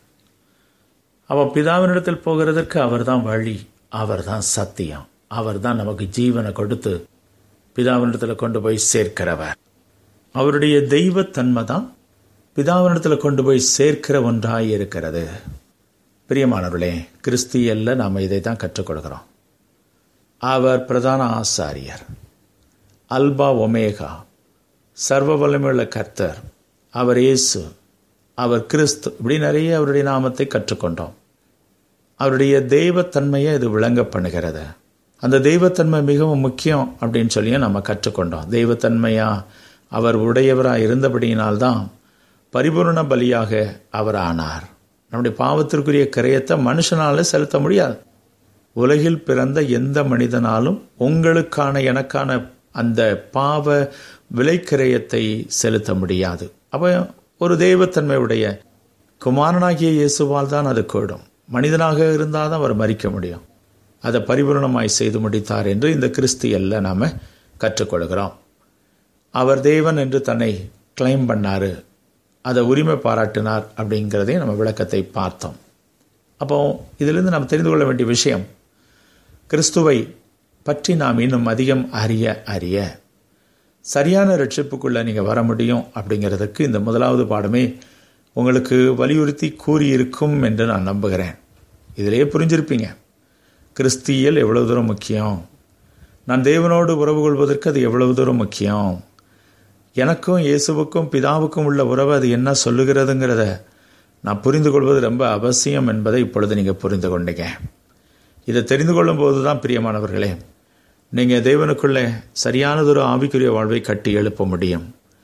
S2: அவ பிதாவினிடத்தில் போகிறதற்கு அவர்தான் வழி அவர்தான் சத்தியம் அவர்தான் நமக்கு ஜீவனை கொடுத்து பிதாவினிடத்தில் கொண்டு போய் சேர்க்கிறவர் அவருடைய தெய்வத்தன்மை தான் பிதாவினிடத்தில் கொண்டு போய் சேர்க்கிற ஒன்றாய் இருக்கிறது பிரியமானவர்களே கிறிஸ்தியல்ல நாம் இதை தான் கற்றுக் கொடுக்கிறோம் அவர் பிரதான ஆசாரியர் அல்பா ஒமேகா சர்வ வல்லமையுள்ள கர்த்தர் அவர் இயேசு அவர் கிறிஸ்து இப்படி நிறைய அவருடைய நாமத்தை கற்றுக்கொண்டோம் அவருடைய தெய்வத்தன்மையை இது விளங்க பண்ணுகிறது அந்த தெய்வத்தன்மை மிகவும் முக்கியம் அப்படின்னு சொல்லியும் நம்ம கற்றுக்கொண்டோம் தெய்வத்தன்மையா அவர் உடையவராக இருந்தபடியினால்தான் பரிபூர்ண பலியாக அவர் ஆனார் நம்முடைய பாவத்திற்குரிய கிரயத்தை மனுஷனால செலுத்த முடியாது உலகில் பிறந்த எந்த மனிதனாலும் உங்களுக்கான எனக்கான அந்த பாவ விலைக்கிரயத்தை செலுத்த முடியாது அப்ப ஒரு தெய்வத்தன்மையுடைய குமாரனாகிய இயேசுவால் தான் அது கூடும் மனிதனாக இருந்தால் தான் அவர் மறிக்க முடியும் அதை பரிபூர்ணமாய் செய்து முடித்தார் என்று இந்த கிறிஸ்தியல்ல நாம கற்றுக்கொள்கிறோம் அவர் தேவன் என்று தன்னை கிளைம் பண்ணாரு அதை உரிமை பாராட்டினார் அப்படிங்கிறதையும் நம்ம விளக்கத்தை பார்த்தோம் அப்போ இதிலிருந்து நாம் தெரிந்து கொள்ள வேண்டிய விஷயம் கிறிஸ்துவை பற்றி நாம் இன்னும் அதிகம் அறிய அறிய சரியான ரட்சிப்புக்குள்ள நீங்க வர முடியும் அப்படிங்கிறதுக்கு இந்த முதலாவது பாடமே உங்களுக்கு வலியுறுத்தி கூறியிருக்கும் என்று நான் நம்புகிறேன் இதிலேயே புரிஞ்சிருப்பீங்க கிறிஸ்தியல் எவ்வளவு தூரம் முக்கியம் நான் தேவனோடு உறவு கொள்வதற்கு அது எவ்வளவு தூரம் முக்கியம் எனக்கும் இயேசுவுக்கும் பிதாவுக்கும் உள்ள உறவு அது என்ன சொல்லுகிறதுங்கிறத நான் புரிந்து கொள்வது ரொம்ப அவசியம் என்பதை இப்பொழுது நீங்கள் புரிந்து கொண்டீங்க இதை தெரிந்து கொள்ளும் போது தான் பிரியமானவர்களே நீங்கள் தேவனுக்குள்ளே சரியானதொரு ஆவிக்குரிய வாழ்வை கட்டி எழுப்ப முடியும்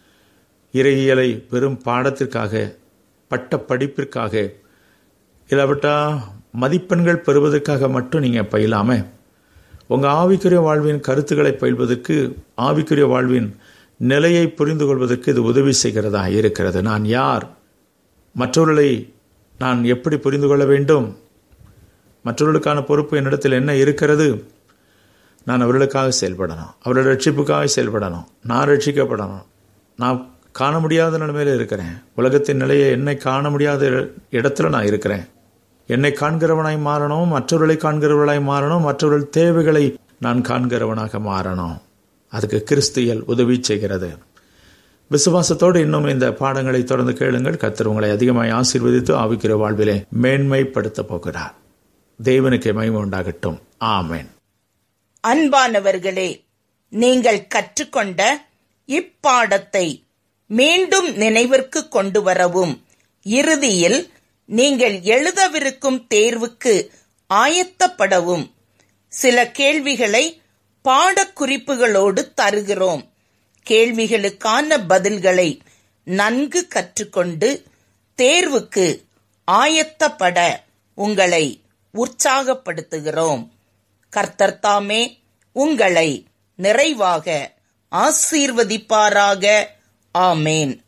S2: இறையியலை வெறும் பாடத்திற்காக பட்ட படிப்பிற்காக இல்லாவிட்டா மதிப்பெண்கள் பெறுவதற்காக மட்டும் நீங்கள் பயிலாம உங்கள் ஆவிக்குரிய வாழ்வின் கருத்துக்களை பயில்வதற்கு ஆவிக்குரிய வாழ்வின் நிலையை புரிந்து கொள்வதற்கு இது உதவி செய்கிறதா இருக்கிறது நான் யார் மற்றவர்களை நான் எப்படி புரிந்து கொள்ள வேண்டும் மற்றவர்களுக்கான பொறுப்பு என்னிடத்தில் என்ன இருக்கிறது நான் அவர்களுக்காக செயல்படணும் அவரோட ரட்சிப்புக்காக செயல்படணும் நான் ரட்சிக்கப்படணும் நான் காண முடியாத நிலைமையில இருக்கிறேன் உலகத்தின் நிலையை என்னை காண முடியாத இடத்துல நான் இருக்கிறேன் என்னை காண்கிறவனாய் மாறணும் மற்றவர்களை காண்கிறவர்களாய் மாறணும் மற்றவர்கள் தேவைகளை நான் காண்கிறவனாக மாறணும் அதுக்கு கிறிஸ்தியல் உதவி செய்கிறது விசுவாசத்தோடு இன்னும் இந்த பாடங்களை தொடர்ந்து கேளுங்கள் கத்தர் உங்களை அதிகமாய் ஆசீர்வதித்து ஆவிக்கிற வாழ்விலே மேன்மைப்படுத்த போகிறார் தேவனுக்கு மகிமை உண்டாகட்டும் ஆமேன்
S1: அன்பானவர்களே நீங்கள் கற்றுக்கொண்ட இப்பாடத்தை மீண்டும் நினைவிற்கு கொண்டு வரவும் இறுதியில் நீங்கள் எழுதவிருக்கும் தேர்வுக்கு ஆயத்தப்படவும் சில கேள்விகளை பாடக்குறிப்புகளோடு தருகிறோம் கேள்விகளுக்கான பதில்களை நன்கு கற்றுக்கொண்டு தேர்வுக்கு ஆயத்தப்பட உங்களை உற்சாகப்படுத்துகிறோம் கர்த்தர்தாமே உங்களை நிறைவாக ஆசீர்வதிப்பாராக ஆமேன்